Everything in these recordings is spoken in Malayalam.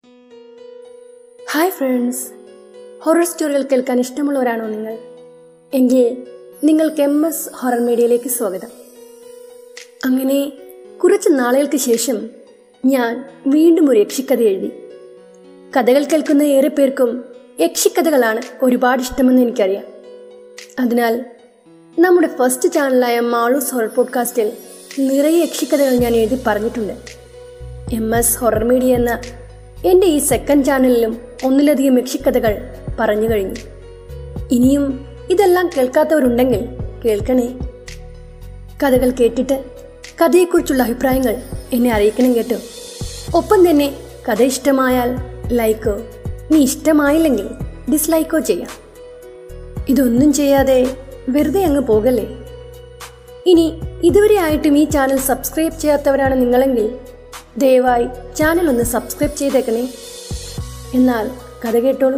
ഹായ് ഫ്രണ്ട്സ് ഹൊറർ സ്റ്റോറികൾ കേൾക്കാൻ ഇഷ്ടമുള്ളവരാണോ നിങ്ങൾ എങ്കിൽ നിങ്ങൾക്ക് എം എസ് ഹൊറർ മീഡിയയിലേക്ക് സ്വാഗതം അങ്ങനെ കുറച്ച് നാളുകൾക്ക് ശേഷം ഞാൻ വീണ്ടും ഒരു യക്ഷിക്കഥ എഴുതി കഥകൾ കേൾക്കുന്ന ഏറെ പേർക്കും യക്ഷിക്കഥകളാണ് ഒരുപാട് ഇഷ്ടമെന്ന് എനിക്കറിയാം അതിനാൽ നമ്മുടെ ഫസ്റ്റ് ചാനലായ മാളൂസ് ഹൊറർ പോഡ്കാസ്റ്റിൽ നിറയെ യക്ഷിക്കഥകൾ ഞാൻ എഴുതി പറഞ്ഞിട്ടുണ്ട് എം എസ് ഹൊറർ മീഡിയ എന്ന എൻ്റെ ഈ സെക്കൻഡ് ചാനലിലും ഒന്നിലധികം യക്ഷിക്കഥകൾ പറഞ്ഞു കഴിഞ്ഞു ഇനിയും ഇതെല്ലാം കേൾക്കാത്തവരുണ്ടെങ്കിൽ കേൾക്കണേ കഥകൾ കേട്ടിട്ട് കഥയെക്കുറിച്ചുള്ള അഭിപ്രായങ്ങൾ എന്നെ അറിയിക്കണം കേട്ടോ ഒപ്പം തന്നെ കഥ ഇഷ്ടമായാൽ ലൈക്കോ നീ ഇഷ്ടമായില്ലെങ്കിൽ ഡിസ്ലൈക്കോ ചെയ്യാം ഇതൊന്നും ചെയ്യാതെ വെറുതെ അങ്ങ് പോകല്ലേ ഇനി ഇതുവരെ ആയിട്ടും ഈ ചാനൽ സബ്സ്ക്രൈബ് ചെയ്യാത്തവരാണ് നിങ്ങളെങ്കിൽ ദയവായി ചാനൽ ഒന്ന് സബ്സ്ക്രൈബ് ചെയ്തേക്കണേ എന്നാൽ കഥ കേട്ടോളൂ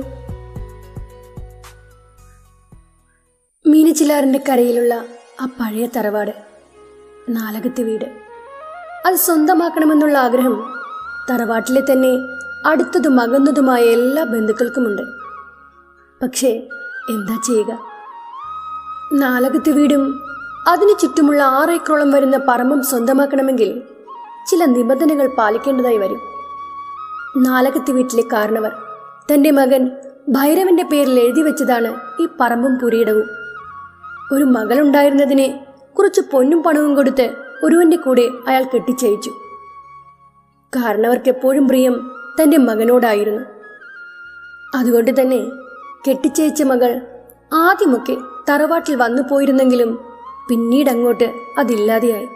മീനച്ചിലാറിന്റെ കരയിലുള്ള ആ പഴയ തറവാട് നാലകത്തെ വീട് അത് സ്വന്തമാക്കണമെന്നുള്ള ആഗ്രഹം തറവാട്ടിലെ തന്നെ അടുത്തതും അകന്നതുമായ എല്ലാ ബന്ധുക്കൾക്കുമുണ്ട് പക്ഷേ എന്താ ചെയ്യുക നാലകത്തെ വീടും അതിനു ചുറ്റുമുള്ള ആറേക്കറോളം വരുന്ന പറമ്പും സ്വന്തമാക്കണമെങ്കിൽ ചില നിബന്ധനകൾ പാലിക്കേണ്ടതായി വരും നാലകത്ത് വീട്ടിലെ കാരണവർ തന്റെ മകൻ ഭൈരവന്റെ പേരിൽ എഴുതി വെച്ചതാണ് ഈ പറമ്പും പുരയിടവും ഒരു മകളുണ്ടായിരുന്നതിനെ കുറച്ച് പൊന്നും പണവും കൊടുത്ത് ഒരുവന്റെ കൂടെ അയാൾ കെട്ടിച്ചയച്ചു കാരണവർക്ക് എപ്പോഴും പ്രിയം തന്റെ മകനോടായിരുന്നു അതുകൊണ്ട് തന്നെ കെട്ടിച്ചയച്ച മകൾ ആദ്യമൊക്കെ തറവാട്ടിൽ വന്നു പോയിരുന്നെങ്കിലും പിന്നീട് അങ്ങോട്ട് അതില്ലാതെയായി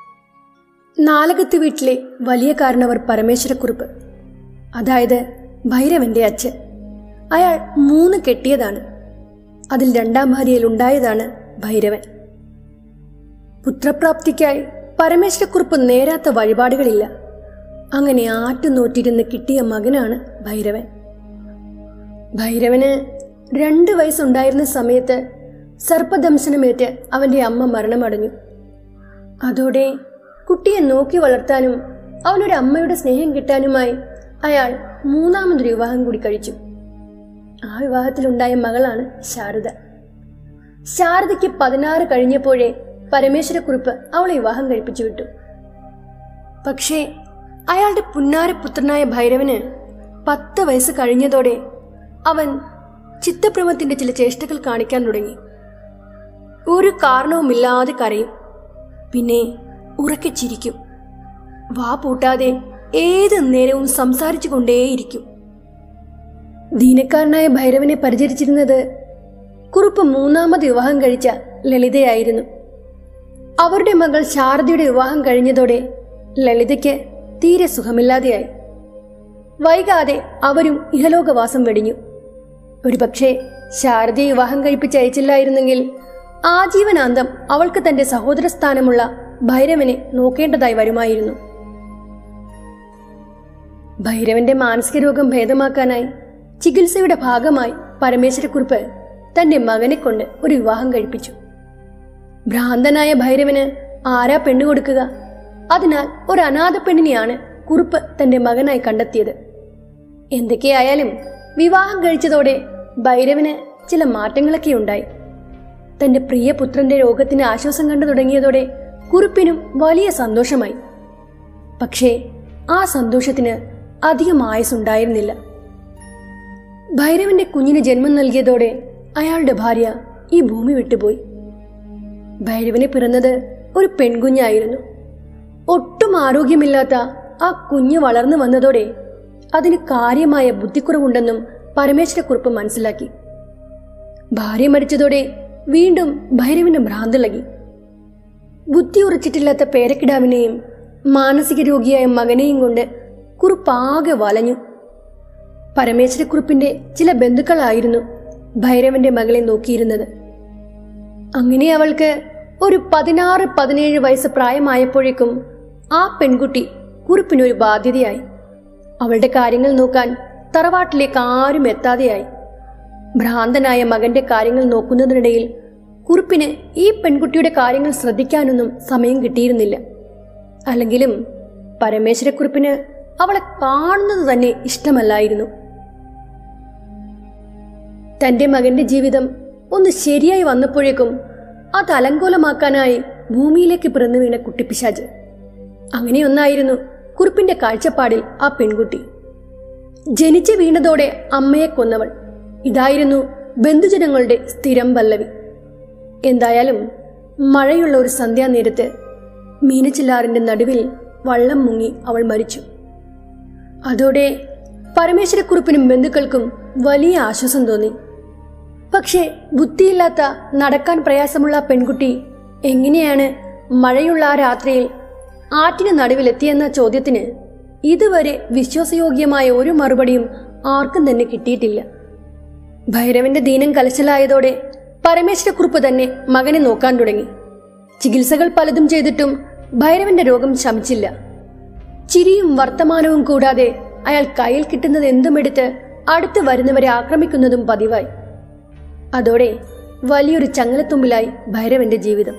നാലകത്ത് വീട്ടിലെ വലിയ കാരണവർ പരമേശ്വരക്കുറുപ്പ് അതായത് ഭൈരവന്റെ അച്ഛൻ അയാൾ മൂന്ന് കെട്ടിയതാണ് അതിൽ രണ്ടാം ഭാര്യയിൽ ഉണ്ടായതാണ് ഭൈരവൻ പുത്രപ്രാപ്തിക്കായി പരമേശ്വരക്കുറുപ്പ് നേരാത്ത വഴിപാടുകളില്ല അങ്ങനെ ആറ്റുനോറ്റിരുന്ന് കിട്ടിയ മകനാണ് ഭൈരവൻ ഭൈരവന് രണ്ട് വയസ്സുണ്ടായിരുന്ന സമയത്ത് സർപ്പദംശനമേറ്റ് അവന്റെ അമ്മ മരണമടഞ്ഞു അതോടെ കുട്ടിയെ നോക്കി വളർത്താനും അവനൊരു അമ്മയുടെ സ്നേഹം കിട്ടാനുമായി അയാൾ മൂന്നാമതൊരു വിവാഹം കൂടി കഴിച്ചു ആ വിവാഹത്തിലുണ്ടായ മകളാണ് ശാരദ ശാരദയ്ക്ക് പതിനാറ് കഴിഞ്ഞപ്പോഴേ പരമേശ്വരക്കുറിപ്പ് അവളെ വിവാഹം കഴിപ്പിച്ചു വിട്ടു പക്ഷേ അയാളുടെ പുന്നാരപുത്രനായ ഭൈരവന് പത്ത് വയസ്സ് കഴിഞ്ഞതോടെ അവൻ ചിത്തഭ്രമത്തിന്റെ ചില ചേഷ്ടകൾ കാണിക്കാൻ തുടങ്ങി ഒരു കാരണവുമില്ലാതെ കരയും പിന്നെ ഉറക്കെ ചിരിക്കും വാ പൂട്ടാതെ ഏത് നേരവും സംസാരിച്ചു കൊണ്ടേയിരിക്കും ദീനക്കാരനായ ഭൈരവനെ പരിചരിച്ചിരുന്നത് കുറുപ്പ് മൂന്നാമത് വിവാഹം കഴിച്ച ലളിതയായിരുന്നു അവരുടെ മകൾ ശാരദയുടെ വിവാഹം കഴിഞ്ഞതോടെ ലളിതയ്ക്ക് തീരെ സുഖമില്ലാതെയായി വൈകാതെ അവരും ഇഹലോകവാസം വെടിഞ്ഞു ഒരുപക്ഷെ ശാരദയെ വിവാഹം കഴിപ്പിച്ചയച്ചില്ലായിരുന്നെങ്കിൽ ആജീവനാന്തം അവൾക്ക് തന്റെ സഹോദര സ്ഥാനമുള്ള ഭൈരവനെ നോക്കേണ്ടതായി വരുമായിരുന്നു ഭൈരവന്റെ മാനസിക രോഗം ഭേദമാക്കാനായി ചികിത്സയുടെ ഭാഗമായി പരമേശ്വരക്കുറിപ്പ് തന്റെ മകനെ കൊണ്ട് ഒരു വിവാഹം കഴിപ്പിച്ചു ഭ്രാന്തനായ ഭൈരവന് ആരാ പെണ്ണു കൊടുക്കുക അതിനാൽ ഒരു അനാഥ പെണ്ണിനെയാണ് കുറുപ്പ് തന്റെ മകനായി കണ്ടെത്തിയത് എന്തൊക്കെയായാലും വിവാഹം കഴിച്ചതോടെ ഭൈരവന് ചില മാറ്റങ്ങളൊക്കെ ഉണ്ടായി തന്റെ പ്രിയപുത്രന്റെ രോഗത്തിന് ആശ്വാസം കണ്ടു തുടങ്ങിയതോടെ കുറുപ്പിനും വലിയ സന്തോഷമായി പക്ഷേ ആ സന്തോഷത്തിന് അധികം ആയുസുണ്ടായിരുന്നില്ല ഭൈരവന്റെ കുഞ്ഞിന് ജന്മം നൽകിയതോടെ അയാളുടെ ഭാര്യ ഈ ഭൂമി വിട്ടുപോയി ഭൈരവന് പിറന്നത് ഒരു പെൺകുഞ്ഞായിരുന്നു ഒട്ടും ആരോഗ്യമില്ലാത്ത ആ കുഞ്ഞ് വളർന്നു വന്നതോടെ അതിന് കാര്യമായ ബുദ്ധിക്കുറവുണ്ടെന്നും പരമേശ്വരക്കുറിപ്പ് മനസ്സിലാക്കി ഭാര്യ മരിച്ചതോടെ വീണ്ടും ഭൈരവിന് ഭ്രാന്തിളകി ബുദ്ധി ഉറച്ചിട്ടില്ലാത്ത പേരക്കിടാവിനെയും മാനസിക രോഗിയായ മകനെയും കൊണ്ട് കുറുപ്പാകെ വലഞ്ഞു പരമേശ്വരക്കുറിപ്പിന്റെ ചില ബന്ധുക്കളായിരുന്നു ഭൈരവന്റെ മകളെ നോക്കിയിരുന്നത് അങ്ങനെ അവൾക്ക് ഒരു പതിനാറ് പതിനേഴ് വയസ്സ് പ്രായമായപ്പോഴേക്കും ആ പെൺകുട്ടി കുറിപ്പിനൊരു ബാധ്യതയായി അവളുടെ കാര്യങ്ങൾ നോക്കാൻ തറവാട്ടിലേക്ക് ആരും എത്താതെയായി ഭ്രാന്തനായ മകന്റെ കാര്യങ്ങൾ നോക്കുന്നതിനിടയിൽ കുറിപ്പിന് ഈ പെൺകുട്ടിയുടെ കാര്യങ്ങൾ ശ്രദ്ധിക്കാനൊന്നും സമയം കിട്ടിയിരുന്നില്ല അല്ലെങ്കിലും പരമേശ്വരക്കുറിപ്പിന് അവളെ കാണുന്നത് തന്നെ ഇഷ്ടമല്ലായിരുന്നു തന്റെ മകന്റെ ജീവിതം ഒന്ന് ശരിയായി വന്നപ്പോഴേക്കും അത് അലങ്കോലമാക്കാനായി ഭൂമിയിലേക്ക് പിറന്നു വീണ കുട്ടിപ്പിശാജ് അങ്ങനെയൊന്നായിരുന്നു കുറിപ്പിന്റെ കാഴ്ചപ്പാടിൽ ആ പെൺകുട്ടി ജനിച്ചു വീണതോടെ അമ്മയെ കൊന്നവൾ ഇതായിരുന്നു ബന്ധുജനങ്ങളുടെ സ്ഥിരം പല്ലവി എന്തായാലും മഴയുള്ള ഒരു സന്ധ്യാനേരത്ത് മീനച്ചില്ലാറിന്റെ നടുവിൽ വള്ളം മുങ്ങി അവൾ മരിച്ചു അതോടെ പരമേശ്വരക്കുറുപ്പിനും ബന്ധുക്കൾക്കും വലിയ ആശ്വാസം തോന്നി പക്ഷേ ബുദ്ധിയില്ലാത്ത നടക്കാൻ പ്രയാസമുള്ള ആ പെൺകുട്ടി എങ്ങനെയാണ് മഴയുള്ള ആ രാത്രിയിൽ ആറ്റിന് നടുവിലെത്തിയെന്ന ചോദ്യത്തിന് ഇതുവരെ വിശ്വാസയോഗ്യമായ ഒരു മറുപടിയും ആർക്കും തന്നെ കിട്ടിയിട്ടില്ല ഭൈരവന്റെ ദീനം കലശലായതോടെ പരമേശ്വരക്കുറുപ്പ് തന്നെ മകനെ നോക്കാൻ തുടങ്ങി ചികിത്സകൾ പലതും ചെയ്തിട്ടും ഭൈരവന്റെ രോഗം ശമിച്ചില്ല ചിരിയും വർത്തമാനവും കൂടാതെ അയാൾ കയ്യിൽ കിട്ടുന്നത് എന്തുമെടുത്ത് അടുത്ത് വരുന്നവരെ ആക്രമിക്കുന്നതും പതിവായി അതോടെ വലിയൊരു ചങ്ങലത്തുമ്പിലായി ഭൈരവന്റെ ജീവിതം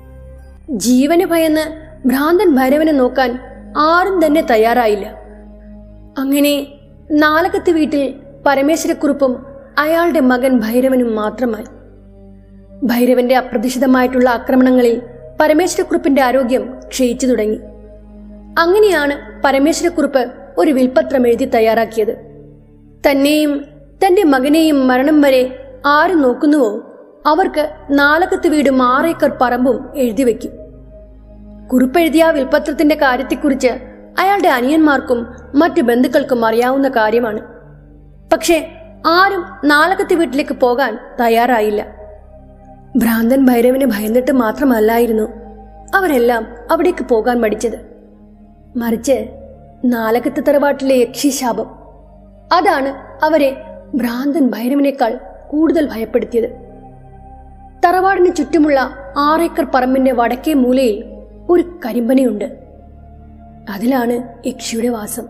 ജീവന് ഭയന്ന് ഭ്രാന്തൻ ഭൈരവനെ നോക്കാൻ ആരും തന്നെ തയ്യാറായില്ല അങ്ങനെ നാലകത്ത് വീട്ടിൽ പരമേശ്വരക്കുറുപ്പും അയാളുടെ മകൻ ഭൈരവനും മാത്രമായി ഭൈരവന്റെ അപ്രതീക്ഷിതമായിട്ടുള്ള ആക്രമണങ്ങളിൽ പരമേശ്വരക്കുറുപ്പിന്റെ ആരോഗ്യം ക്ഷയിച്ചു തുടങ്ങി അങ്ങനെയാണ് പരമേശ്വരക്കുറുപ്പ് ഒരു വിൽപ്പത്രം എഴുതി തയ്യാറാക്കിയത് തന്നെയും തന്റെ മകനെയും മരണം വരെ ആര് നോക്കുന്നുവോ അവർക്ക് നാലകത്ത് വീടും ആറേക്കർ പറമ്പും എഴുതി വയ്ക്കും കുറിപ്പെഴുതിയ ആ വിൽപ്പത്രത്തിന്റെ കാര്യത്തെക്കുറിച്ച് അയാളുടെ അനിയന്മാർക്കും മറ്റു ബന്ധുക്കൾക്കും അറിയാവുന്ന കാര്യമാണ് പക്ഷേ ആരും നാലകത്ത് വീട്ടിലേക്ക് പോകാൻ തയ്യാറായില്ല ഭ്രാന്തൻ ഭൈരവിന് ഭയന്നിട്ട് മാത്രമല്ലായിരുന്നു അവരെല്ലാം അവിടേക്ക് പോകാൻ മടിച്ചത് മറിച്ച് നാലകത്ത് തറവാട്ടിലെ യക്ഷിശാപം അതാണ് അവരെ ഭ്രാന്തൻ ഭൈരവനേക്കാൾ കൂടുതൽ ഭയപ്പെടുത്തിയത് തറവാടിന് ചുറ്റുമുള്ള ആറേക്കർ പറമ്പിന്റെ വടക്കേ മൂലയിൽ ഒരു കരിമ്പനയുണ്ട് അതിലാണ് യക്ഷിയുടെ വാസം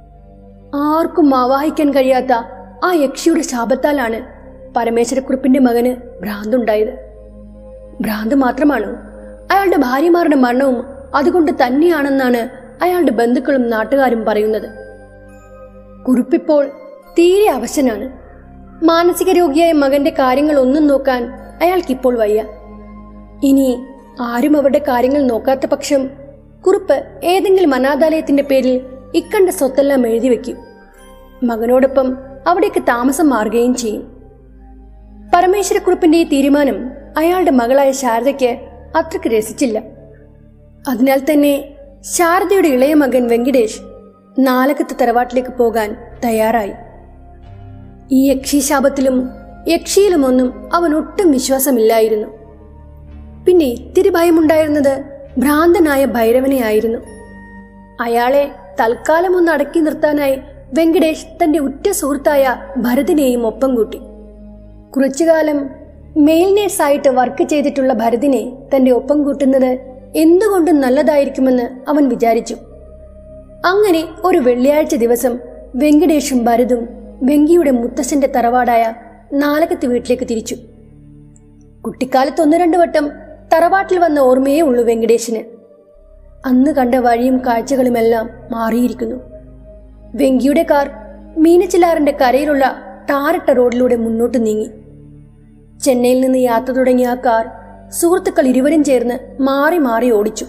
ആർക്കും ആവാഹിക്കാൻ കഴിയാത്ത ആ യക്ഷിയുടെ ശാപത്താലാണ് പരമേശ്വരക്കുറിപ്പിന്റെ മകന് ഭ്രാന്തുണ്ടായത് ഭ്രാന്ത് മാത്രമാണോ അയാളുടെ ഭാര്യമാരുടെ മരണവും അതുകൊണ്ട് തന്നെയാണെന്നാണ് അയാളുടെ ബന്ധുക്കളും നാട്ടുകാരും പറയുന്നത് കുറിപ്പിപ്പോൾ തീരെ അവശനാണ് മാനസിക രോഗിയായ മകന്റെ കാര്യങ്ങൾ ഒന്നും നോക്കാൻ അയാൾക്കിപ്പോൾ വയ്യ ഇനി ആരും അവരുടെ കാര്യങ്ങൾ നോക്കാത്ത പക്ഷം കുറിപ്പ് ഏതെങ്കിലും അനാഥാലയത്തിന്റെ പേരിൽ ഇക്കണ്ട സ്വത്തെല്ലാം എഴുതി വെക്കും മകനോടൊപ്പം അവിടേക്ക് താമസം മാറുകയും ചെയ്യും പരമേശ്വരക്കുറിപ്പിന്റെ ഈ തീരുമാനം അയാളുടെ മകളായ ശാരദയ്ക്ക് അത്രയ്ക്ക് രസിച്ചില്ല അതിനാൽ തന്നെ ശാരദയുടെ ഇളയ മകൻ വെങ്കിടേഷ് നാലകത്ത് തറവാട്ടിലേക്ക് പോകാൻ തയ്യാറായി ഈ യക്ഷിശാപത്തിലും യക്ഷിയിലുമൊന്നും അവൻ ഒട്ടും വിശ്വാസമില്ലായിരുന്നു പിന്നെ ഇത്തിരി ഭയമുണ്ടായിരുന്നത് ഭ്രാന്തനായ ഭൈരവനെയായിരുന്നു അയാളെ തൽക്കാലം ഒന്ന് അടക്കി നിർത്താനായി വെങ്കടേഷ് തന്റെ ഉറ്റ സുഹൃത്തായ ഭരതിനെയും ഒപ്പം കൂട്ടി കുറച്ചുകാലം മെയിൽ നേഴ്സായിട്ട് വർക്ക് ചെയ്തിട്ടുള്ള ഭരതിനെ തന്റെ ഒപ്പം കൂട്ടുന്നത് എന്തുകൊണ്ടും നല്ലതായിരിക്കുമെന്ന് അവൻ വിചാരിച്ചു അങ്ങനെ ഒരു വെള്ളിയാഴ്ച ദിവസം വെങ്കടേഷും ഭരതും വെങ്കിയുടെ മുത്തശ്ശന്റെ തറവാടായ നാലകത്ത് വീട്ടിലേക്ക് തിരിച്ചു കുട്ടിക്കാലത്ത് ഒന്ന് രണ്ടു വട്ടം തറവാട്ടിൽ വന്ന ഓർമ്മയേ ഉള്ളൂ വെങ്കടേഷിന് അന്ന് കണ്ട വഴിയും കാഴ്ചകളുമെല്ലാം മാറിയിരിക്കുന്നു വെങ്കിയുടെ കാർ മീനച്ചിലാറിന്റെ കരയിലുള്ള ടാറിട്ട റോഡിലൂടെ മുന്നോട്ട് നീങ്ങി ചെന്നൈയിൽ നിന്ന് യാത്ര തുടങ്ങിയ ആ കാർ സുഹൃത്തുക്കൾ ഇരുവരും ചേർന്ന് മാറി മാറി ഓടിച്ചു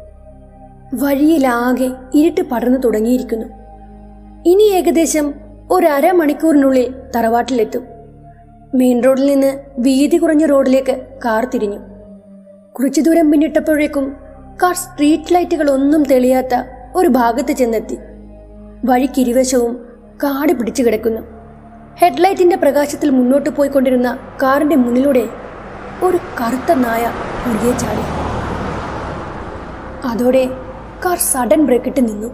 വഴിയിലാകെ ഇരുട്ട് പടർന്നു തുടങ്ങിയിരിക്കുന്നു ഇനി ഏകദേശം ഒരു അരമണിക്കൂറിനുള്ളിൽ തറവാട്ടിലെത്തും മെയിൻ റോഡിൽ നിന്ന് വീതി കുറഞ്ഞ റോഡിലേക്ക് കാർ തിരിഞ്ഞു കുറച്ചു ദൂരം പിന്നിട്ടപ്പോഴേക്കും കാർ സ്ട്രീറ്റ് ലൈറ്റുകൾ ഒന്നും തെളിയാത്ത ഒരു ഭാഗത്ത് ചെന്നെത്തി വഴിക്കിരുവശവും കാട് പിടിച്ചു കിടക്കുന്നു ഹെഡ്ലൈറ്റിന്റെ പ്രകാശത്തിൽ മുന്നോട്ട് പോയിക്കൊണ്ടിരുന്ന കാറിന്റെ മുന്നിലൂടെ ഒരു കറുത്ത നായ കുറുകെ ചാടി അതോടെ കാർ സഡൻ ബ്രേക്കിട്ട് നിന്നു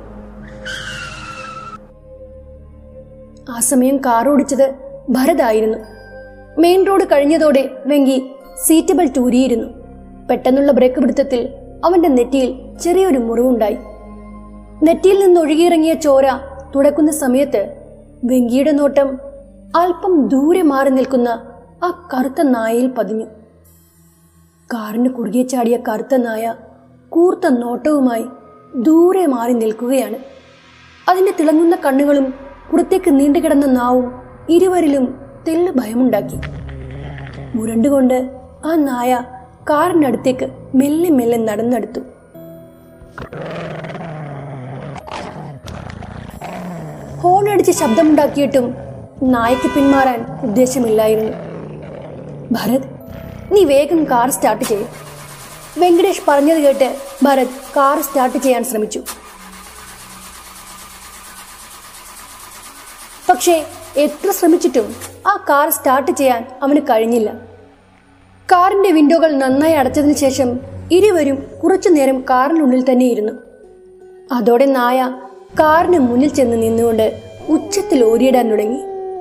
ആ സമയം കാർ ഓടിച്ചത് ഭരതായിരുന്നു മെയിൻ റോഡ് കഴിഞ്ഞതോടെ വെങ്കി സീറ്റ് ബെൽറ്റ് ഊരിയിരുന്നു പെട്ടെന്നുള്ള ബ്രേക്ക് പിടുത്തത്തിൽ അവന്റെ നെറ്റിയിൽ ചെറിയൊരു മുറിവുണ്ടായി നെറ്റിയിൽ നിന്ന് ഒഴുകിയിറങ്ങിയ ചോര തുടക്കുന്ന സമയത്ത് വെങ്കിയുടെ നോട്ടം അല്പം ദൂരെ മാറി നിൽക്കുന്ന ആ കറുത്ത നായയിൽ പതിഞ്ഞു കാറിന് കുറുകെ ചാടിയ കറുത്ത നായ കൂർത്ത നോട്ടവുമായി ദൂരെ മാറി നിൽക്കുകയാണ് അതിന്റെ തിളങ്ങുന്ന കണ്ണുകളും പുറത്തേക്ക് നീണ്ടുകിടന്ന നാവും ഇരുവരിലും തെല്ല് ഭയമുണ്ടാക്കി മുരണ്ടുകൊണ്ട് ആ നായ കാറിനടുത്തേക്ക് മെല്ലെ മെല്ലെ നടന്നെടുത്തു ഹോണടിച്ച് ശബ്ദമുണ്ടാക്കിയിട്ടും നായക്ക് പിന്മാറാൻ ഉദ്ദേശമില്ലായിരുന്നു ഭരത് നീ വേഗം കാർ സ്റ്റാർട്ട് ചെയ്യും വെങ്കടേഷ് പറഞ്ഞത് കേട്ട് ഭരത് കാർ സ്റ്റാർട്ട് ചെയ്യാൻ ശ്രമിച്ചു പക്ഷേ എത്ര ശ്രമിച്ചിട്ടും ആ കാർ സ്റ്റാർട്ട് ചെയ്യാൻ അവന് കഴിഞ്ഞില്ല കാറിന്റെ വിൻഡോകൾ നന്നായി അടച്ചതിന് ശേഷം ഇരുവരും കുറച്ചു നേരം കാറിനുള്ളിൽ തന്നെ ഇരുന്നു അതോടെ നായ കാറിന് മുന്നിൽ ചെന്ന് നിന്നുകൊണ്ട് ഉച്ചത്തിൽ ഓരിയിടാൻ തുടങ്ങി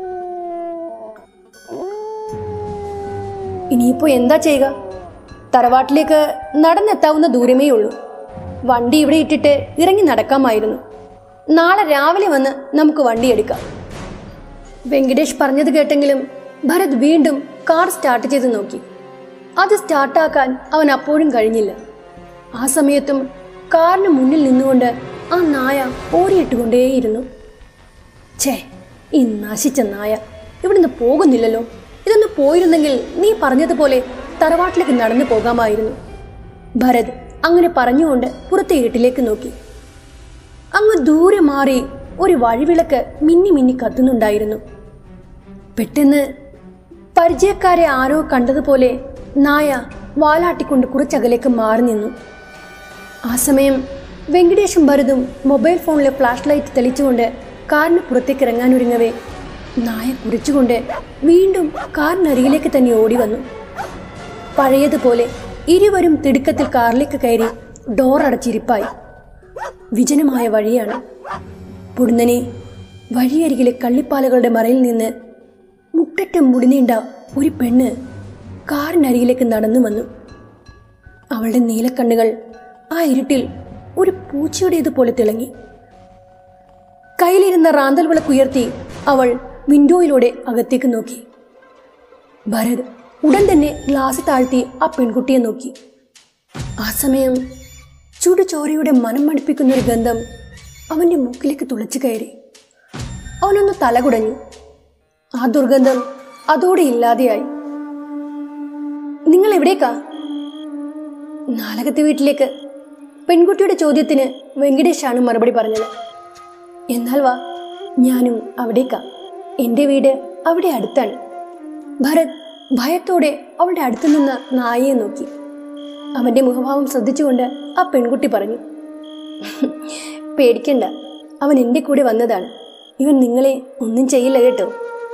ഇനിയിപ്പോ എന്താ ചെയ്യുക തറവാട്ടിലേക്ക് നടന്നെത്താവുന്ന ദൂരമേ ഉള്ളൂ വണ്ടി ഇവിടെ ഇട്ടിട്ട് ഇറങ്ങി നടക്കാമായിരുന്നു നാളെ രാവിലെ വന്ന് നമുക്ക് വണ്ടി എടുക്കാം വെങ്കടേഷ് പറഞ്ഞത് കേട്ടെങ്കിലും ഭരത് വീണ്ടും കാർ സ്റ്റാർട്ട് ചെയ്ത് നോക്കി അത് സ്റ്റാർട്ടാക്കാൻ അവൻ അപ്പോഴും കഴിഞ്ഞില്ല ആ സമയത്തും കാറിന് മുന്നിൽ നിന്നുകൊണ്ട് ആ നായ ഓടിയിട്ടുകൊണ്ടേയിരുന്നു ഛേ ഈ നശിച്ച നായ ഇവിടുന്ന് പോകുന്നില്ലല്ലോ ഇതൊന്ന് പോയിരുന്നെങ്കിൽ നീ പറഞ്ഞതുപോലെ തറവാട്ടിലേക്ക് നടന്നു പോകാമായിരുന്നു ഭരത് അങ്ങനെ പറഞ്ഞുകൊണ്ട് പുറത്തെ വീട്ടിലേക്ക് നോക്കി അങ്ങ് ദൂരെ മാറി ഒരു വഴിവിളക്ക് മിന്നി മിന്നി കത്തുന്നുണ്ടായിരുന്നു പെട്ടെന്ന് പരിചയക്കാരെ ആരോ കണ്ടതുപോലെ നായ വാലാട്ടിക്കൊണ്ട് കുറച്ചകലേക്ക് മാറി നിന്നു ആ സമയം വെങ്കടേഷും ഭരതും മൊബൈൽ ഫോണിലെ ഫ്ലാഷ് ലൈറ്റ് തെളിച്ചുകൊണ്ട് കാറിന് പുറത്തേക്ക് ഇറങ്ങാനൊരുങ്ങവേ നായ കുറിച്ചുകൊണ്ട് വീണ്ടും കാറിനരികിലേക്ക് തന്നെ ഓടി വന്നു പഴയതുപോലെ ഇരുവരും തിടുക്കത്തിൽ കാറിലേക്ക് കയറി ഡോർ അടച്ചിരിപ്പായി വിജനമായ വഴിയാണ് പൊടുന്നനെ വഴിയരികിലെ കള്ളിപ്പാലകളുടെ മറയിൽ നിന്ന് മുട്ടറ്റം മുടിനീണ്ട ഒരു പെണ്ണ് കാറിനരികിലേക്ക് നടന്നു വന്നു അവളുടെ നീലക്കണ്ണുകൾ ആ ഇരുട്ടിൽ ഒരു പൂച്ചയുടേതുപോലെ തിളങ്ങി കയ്യിലിരുന്ന റാന്തൽ വിളക്കുയർത്തി അവൾ വിൻഡോയിലൂടെ അകത്തേക്ക് നോക്കി ഭരത് ഉടൻ തന്നെ ഗ്ലാസ് താഴ്ത്തി ആ പെൺകുട്ടിയെ നോക്കി ആ സമയം ചുടുചോരയുടെ മനം മടുപ്പിക്കുന്ന ഒരു ഗന്ധം അവന്റെ മൂക്കിലേക്ക് തുളച്ചു കയറി അവനൊന്ന് തലകുടഞ്ഞു ആ ദുർഗന്ധം അതോടെ ഇല്ലാതെയായി നിങ്ങൾ എവിടേക്കാ നാലകത്തെ വീട്ടിലേക്ക് പെൺകുട്ടിയുടെ ചോദ്യത്തിന് വെങ്കടേഷാണ് മറുപടി പറഞ്ഞത് എന്നാൽ വാ ഞാനും അവിടേക്കാ എൻ്റെ വീട് അവിടെ അടുത്താണ് ഭരത് ഭയത്തോടെ അവളുടെ അടുത്ത് നിന്ന് നായയെ നോക്കി അവന്റെ മുഖഭാവം ശ്രദ്ധിച്ചുകൊണ്ട് ആ പെൺകുട്ടി പറഞ്ഞു പേടിക്കണ്ട അവൻ എൻ്റെ കൂടെ വന്നതാണ് ഇവൻ നിങ്ങളെ ഒന്നും ചെയ്യില്ല കേട്ടോ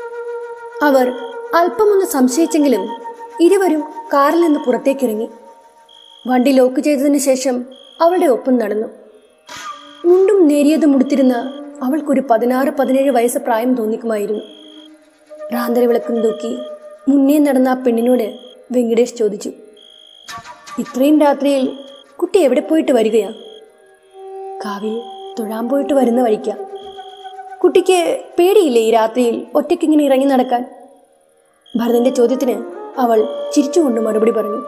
അവർ അല്പമൊന്ന് സംശയിച്ചെങ്കിലും ഇരുവരും കാറിൽ നിന്ന് പുറത്തേക്കിറങ്ങി വണ്ടി ലോക്ക് ചെയ്തതിന് ശേഷം അവളുടെ ഒപ്പം നടന്നു മുണ്ടും നേരിയതും ഉടുത്തിരുന്ന അവൾക്കൊരു പതിനാറ് പതിനേഴ് വയസ്സ് പ്രായം തോന്നിക്കുമായിരുന്നു റാന്തര വിളക്കും തൂക്കി മുന്നേ നടന്ന ആ പെണ്ണിനോട് വെങ്കടേഷ് ചോദിച്ചു ഇത്രയും രാത്രിയിൽ കുട്ടി എവിടെ പോയിട്ട് വരികയാ കാവിൽ തൊഴാൻ പോയിട്ട് വരുന്ന വഴിക്ക കുട്ടിക്ക് പേടിയില്ലേ ഈ രാത്രിയിൽ ഒറ്റയ്ക്കിങ്ങനെ ഇറങ്ങി നടക്കാൻ ഭരതന്റെ ചോദ്യത്തിന് അവൾ ചിരിച്ചുകൊണ്ട് മറുപടി പറഞ്ഞു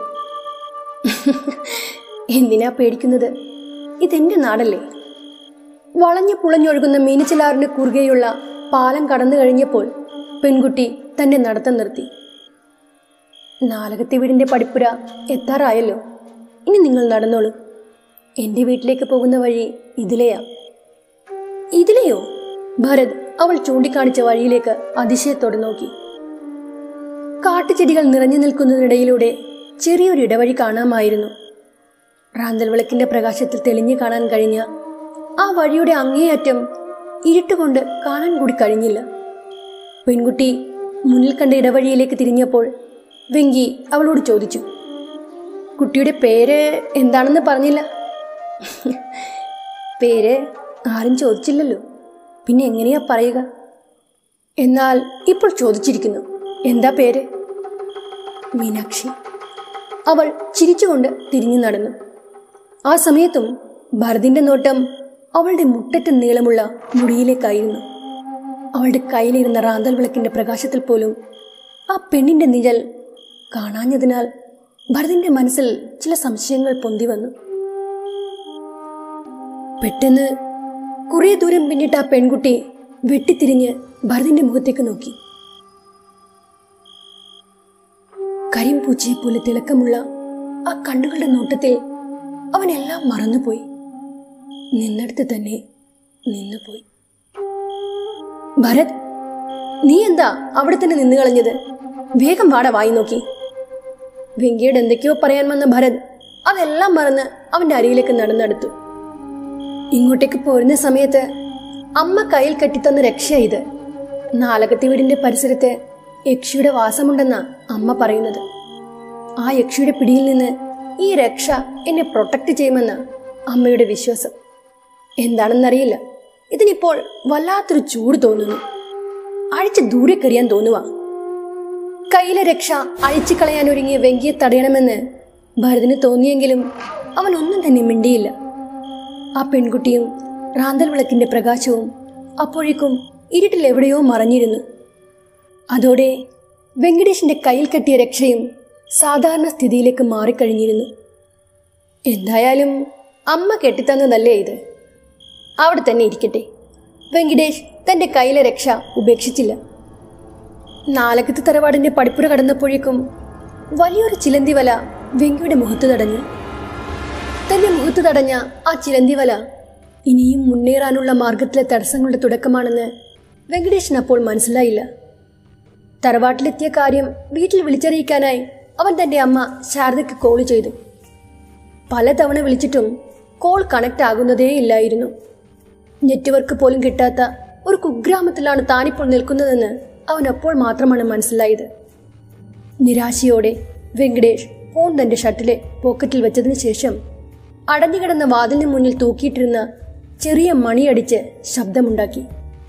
എന്തിനാ പേടിക്കുന്നത് ഇതെന്റെ നാടല്ലേ വളഞ്ഞു പുളഞ്ഞൊഴുകുന്ന മീനച്ചിലാറിന് കുറുകെയുള്ള പാലം കടന്നു കഴിഞ്ഞപ്പോൾ പെൺകുട്ടി തന്റെ നടത്തം നിർത്തി നാലകത്തെ വീടിന്റെ പടിപ്പുര എത്താറായല്ലോ ഇനി നിങ്ങൾ നടന്നോളൂ എന്റെ വീട്ടിലേക്ക് പോകുന്ന വഴി ഇതിലെയാ ഇതിലെയോ ഭരത് അവൾ ചൂണ്ടിക്കാണിച്ച വഴിയിലേക്ക് അതിശയത്തോടെ നോക്കി കാട്ടുചെടികൾ നിറഞ്ഞു നിൽക്കുന്നതിനിടയിലൂടെ ചെറിയൊരു ഇടവഴി കാണാമായിരുന്നു റാന്തൽ വിളക്കിന്റെ പ്രകാശത്തിൽ തെളിഞ്ഞു കാണാൻ കഴിഞ്ഞ ആ വഴിയുടെ അങ്ങേയറ്റം ഇരുട്ടുകൊണ്ട് കാണാൻ കൂടി കഴിഞ്ഞില്ല പെൺകുട്ടി മുന്നിൽ കണ്ട ഇടവഴിയിലേക്ക് തിരിഞ്ഞപ്പോൾ വെങ്കി അവളോട് ചോദിച്ചു കുട്ടിയുടെ പേര് എന്താണെന്ന് പറഞ്ഞില്ല പേര് ആരും ചോദിച്ചില്ലല്ലോ പിന്നെ എങ്ങനെയാ പറയുക എന്നാൽ ഇപ്പോൾ ചോദിച്ചിരിക്കുന്നു എന്താ പേര് മീനാക്ഷി അവൾ ചിരിച്ചുകൊണ്ട് തിരിഞ്ഞു നടന്നു ആ സമയത്തും ഭരതിന്റെ നോട്ടം അവളുടെ മുട്ടറ്റം നീളമുള്ള മുടിയിലേക്കായിരുന്നു അവളുടെ കയ്യിലിരുന്ന റാന്തൽ വിളക്കിന്റെ പ്രകാശത്തിൽ പോലും ആ പെണ്ണിന്റെ നിഴൽ കാണാഞ്ഞതിനാൽ ഭരതിന്റെ മനസ്സിൽ ചില സംശയങ്ങൾ പൊന്തി വന്നു പെട്ടെന്ന് കുറേ ദൂരം പിന്നിട്ട് ആ പെൺകുട്ടി വെട്ടിത്തിരിഞ്ഞ് ഭരതിന്റെ മുഖത്തേക്ക് നോക്കി കരിമ്പൂച്ചയെ പോലെ തിളക്കമുള്ള ആ കണ്ണുകളുടെ നോട്ടത്തിൽ അവനെല്ലാം മറന്നുപോയി നിന്നിടത്ത് തന്നെ നിന്നുപോയി ഭരത് നീ എന്താ അവിടെ തന്നെ നിന്ന് കളഞ്ഞത് വേഗം വാട വായി നോക്കി വെങ്കിയോട് എന്തൊക്കെയോ പറയാൻ വന്ന ഭരത് അതെല്ലാം മറന്ന് അവന്റെ അരിയിലേക്ക് നടന്നെടുത്തു ഇങ്ങോട്ടേക്ക് പോരുന്ന സമയത്ത് അമ്മ കയ്യിൽ കെട്ടിത്തന്ന രക്ഷ ഇത് നാലകത്തി വീടിന്റെ പരിസരത്ത് യക്ഷിയുടെ വാസമുണ്ടെന്ന അമ്മ പറയുന്നത് ആ യക്ഷിയുടെ പിടിയിൽ നിന്ന് ഈ രക്ഷ എന്നെ പ്രൊട്ടക്ട് ചെയ്യുമെന്ന അമ്മയുടെ വിശ്വാസം എന്താണെന്നറിയില്ല ഇതിനിപ്പോൾ വല്ലാത്തൊരു ചൂട് തോന്നുന്നു അഴിച്ച് ദൂരെ കറിയാൻ തോന്നുക കയ്യിലെ രക്ഷ അഴിച്ചു കളയാൻ ഒരുങ്ങിയ വെങ്കിയെ തടയണമെന്ന് ഭരതിന് തോന്നിയെങ്കിലും അവൻ ഒന്നും തന്നെ മിണ്ടിയില്ല ആ പെൺകുട്ടിയും റാന്തൽ വിളക്കിന്റെ പ്രകാശവും അപ്പോഴേക്കും ഇരുട്ടിൽ എവിടെയോ മറഞ്ഞിരുന്നു അതോടെ വെങ്കടേഷിന്റെ കയ്യിൽ കെട്ടിയ രക്ഷയും സാധാരണ സ്ഥിതിയിലേക്ക് മാറിക്കഴിഞ്ഞിരുന്നു എന്തായാലും അമ്മ കെട്ടിത്തന്നതല്ലേ ഇത് അവിടെ തന്നെ ഇരിക്കട്ടെ വെങ്കടേഷ് തന്റെ കയ്യിലെ രക്ഷ ഉപേക്ഷിച്ചില്ല നാലകത്ത് തറവാടിന്റെ പടിപ്പുര കടന്നപ്പോഴേക്കും വലിയൊരു ചിലന്തി വല വെങ്കിയുടെ മുഖത്ത് തടഞ്ഞു തന്റെ മുഖത്ത് തടഞ്ഞ ആ ചിലന്തി വല ഇനിയും മുന്നേറാനുള്ള മാർഗത്തിലെ തടസ്സങ്ങളുടെ തുടക്കമാണെന്ന് വെങ്കടേഷിന് അപ്പോൾ മനസ്സിലായില്ല തറവാട്ടിലെത്തിയ കാര്യം വീട്ടിൽ വിളിച്ചറിയിക്കാനായി അവൻ തന്റെ അമ്മ ശാരദയ്ക്ക് കോൾ ചെയ്തു പലതവണ വിളിച്ചിട്ടും കോൾ കണക്ട് ആകുന്നതേ ഇല്ലായിരുന്നു നെറ്റ്വർക്ക് പോലും കിട്ടാത്ത ഒരു കുഗ്രാമത്തിലാണ് താനിപ്പോൾ നിൽക്കുന്നതെന്ന് അവൻ അപ്പോൾ മാത്രമാണ് മനസ്സിലായത് നിരാശയോടെ വെങ്കടേഷ് ഫോൺ തന്റെ ഷർട്ടിലെ പോക്കറ്റിൽ വെച്ചതിന് ശേഷം അടഞ്ഞുകിടന്ന വാതിലിന് മുന്നിൽ തൂക്കിയിട്ടിരുന്ന ചെറിയ മണിയടിച്ച് ശബ്ദമുണ്ടാക്കി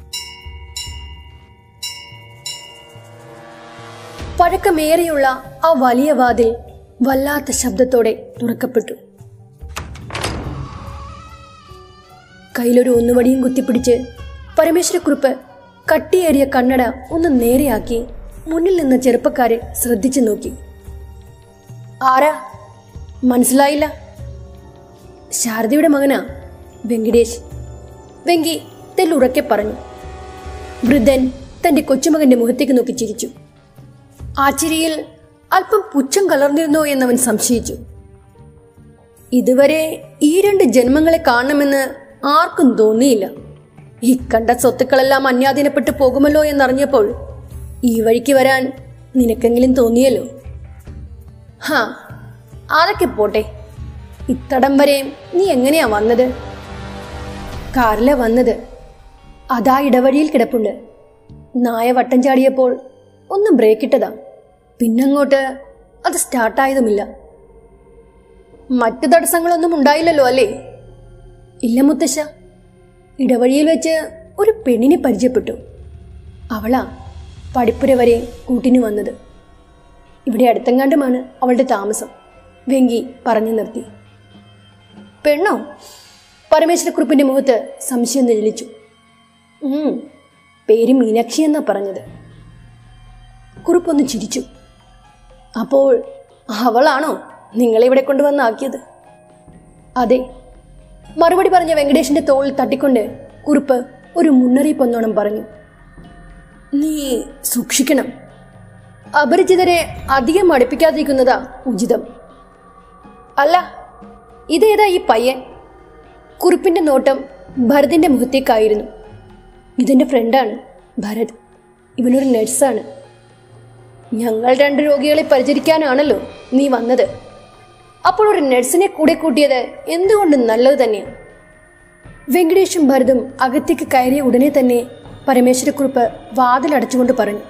പഴക്കമേറെയുള്ള ആ വലിയ വാതിൽ വല്ലാത്ത ശബ്ദത്തോടെ തുറക്കപ്പെട്ടു കയ്യിലൊരു ഒന്നുവടിയും കുത്തിപ്പിടിച്ച് പരമേശ്വരക്കുറുപ്പ് കട്ടിയേറിയ കണ്ണട ഒന്ന് നേരെയാക്കി മുന്നിൽ നിന്ന ചെറുപ്പക്കാരെ ശ്രദ്ധിച്ചു നോക്കി ആരാ മനസ്സിലായില്ല ശാരദയുടെ മകനാ വെങ്കിടേഷ് വെങ്കി തെല്ലുറക്കെ പറഞ്ഞു വൃദ്ധൻ തന്റെ കൊച്ചുമകന്റെ മുഖത്തേക്ക് നോക്കി ചിരിച്ചു ആ ചിരിയിൽ അല്പം പുച്ഛം കലർന്നിരുന്നോ എന്നവൻ സംശയിച്ചു ഇതുവരെ ഈ രണ്ട് ജന്മങ്ങളെ കാണണമെന്ന് ആർക്കും തോന്നിയില്ല ഈ കണ്ട സ്വത്തുക്കളെല്ലാം അന്യാധീനപ്പെട്ടു പോകുമല്ലോ എന്നറിഞ്ഞപ്പോൾ ഈ വഴിക്ക് വരാൻ നിനക്കെങ്കിലും തോന്നിയല്ലോ ഹാ അതൊക്കെ പോട്ടെ ഇത്തടം വരെ നീ എങ്ങനെയാ വന്നത് കാറിലെ വന്നത് അതാ ഇടവഴിയിൽ കിടപ്പുണ്ട് നായ വട്ടം ചാടിയപ്പോൾ ഒന്ന് ബ്രേക്ക് ഇട്ടതാ പിന്നങ്ങോട്ട് അത് സ്റ്റാർട്ടായതുമില്ല മറ്റു തടസ്സങ്ങളൊന്നും ഉണ്ടായില്ലല്ലോ അല്ലേ ഇല്ല മുത്തശ്ശ ഇടവഴിയിൽ വെച്ച് ഒരു പെണ്ണിനെ പരിചയപ്പെട്ടു അവളാ പടിപ്പുര വരെ കൂട്ടിനു വന്നത് ഇവിടെ അടുത്തെങ്ങാണ്ടുമാണ് അവളുടെ താമസം വെങ്കി പറഞ്ഞു നിർത്തി പെണ്ണോ പരമേശ്വരക്കുറുപ്പിന്റെ മുഖത്ത് സംശയം നിഴലിച്ചു ഉം, പേര് മീനാക്ഷി എന്നാ പറഞ്ഞത് കുറുപ്പൊന്ന് ചിരിച്ചു അപ്പോൾ അവളാണോ നിങ്ങളെ ഇവിടെ കൊണ്ടുവന്നാക്കിയത് അതെ മറുപടി പറഞ്ഞ വെങ്കടേഷിന്റെ തോളിൽ തട്ടിക്കൊണ്ട് കുറുപ്പ് ഒരു മുന്നറിയിപ്പ് ഒന്നോണം പറഞ്ഞു നീ സൂക്ഷിക്കണം അപരിചിതരെ അധികം അടുപ്പിക്കാതിരിക്കുന്നതാ ഉചിതം അല്ല ഇതേതാ ഈ പയ്യൻ കുറുപ്പിന്റെ നോട്ടം ഭരതിന്റെ മുഖത്തേക്കായിരുന്നു ഇതെന്റെ ഫ്രണ്ടാണ് ഭരത് ഇവനൊരു നഴ്സാണ് ഞങ്ങൾ രണ്ട് രോഗികളെ പരിചരിക്കാനാണല്ലോ നീ വന്നത് അപ്പോൾ ഒരു നഴ്സിനെ കൂടെ കൂട്ടിയത് എന്തുകൊണ്ടും നല്ലത് തന്നെയാണ് വെങ്കടേഷും ഭരതും അകത്തേക്ക് കയറിയ ഉടനെ തന്നെ പരമേശ്വരക്കുറുപ്പ് വാതിലടച്ചുകൊണ്ട് പറഞ്ഞു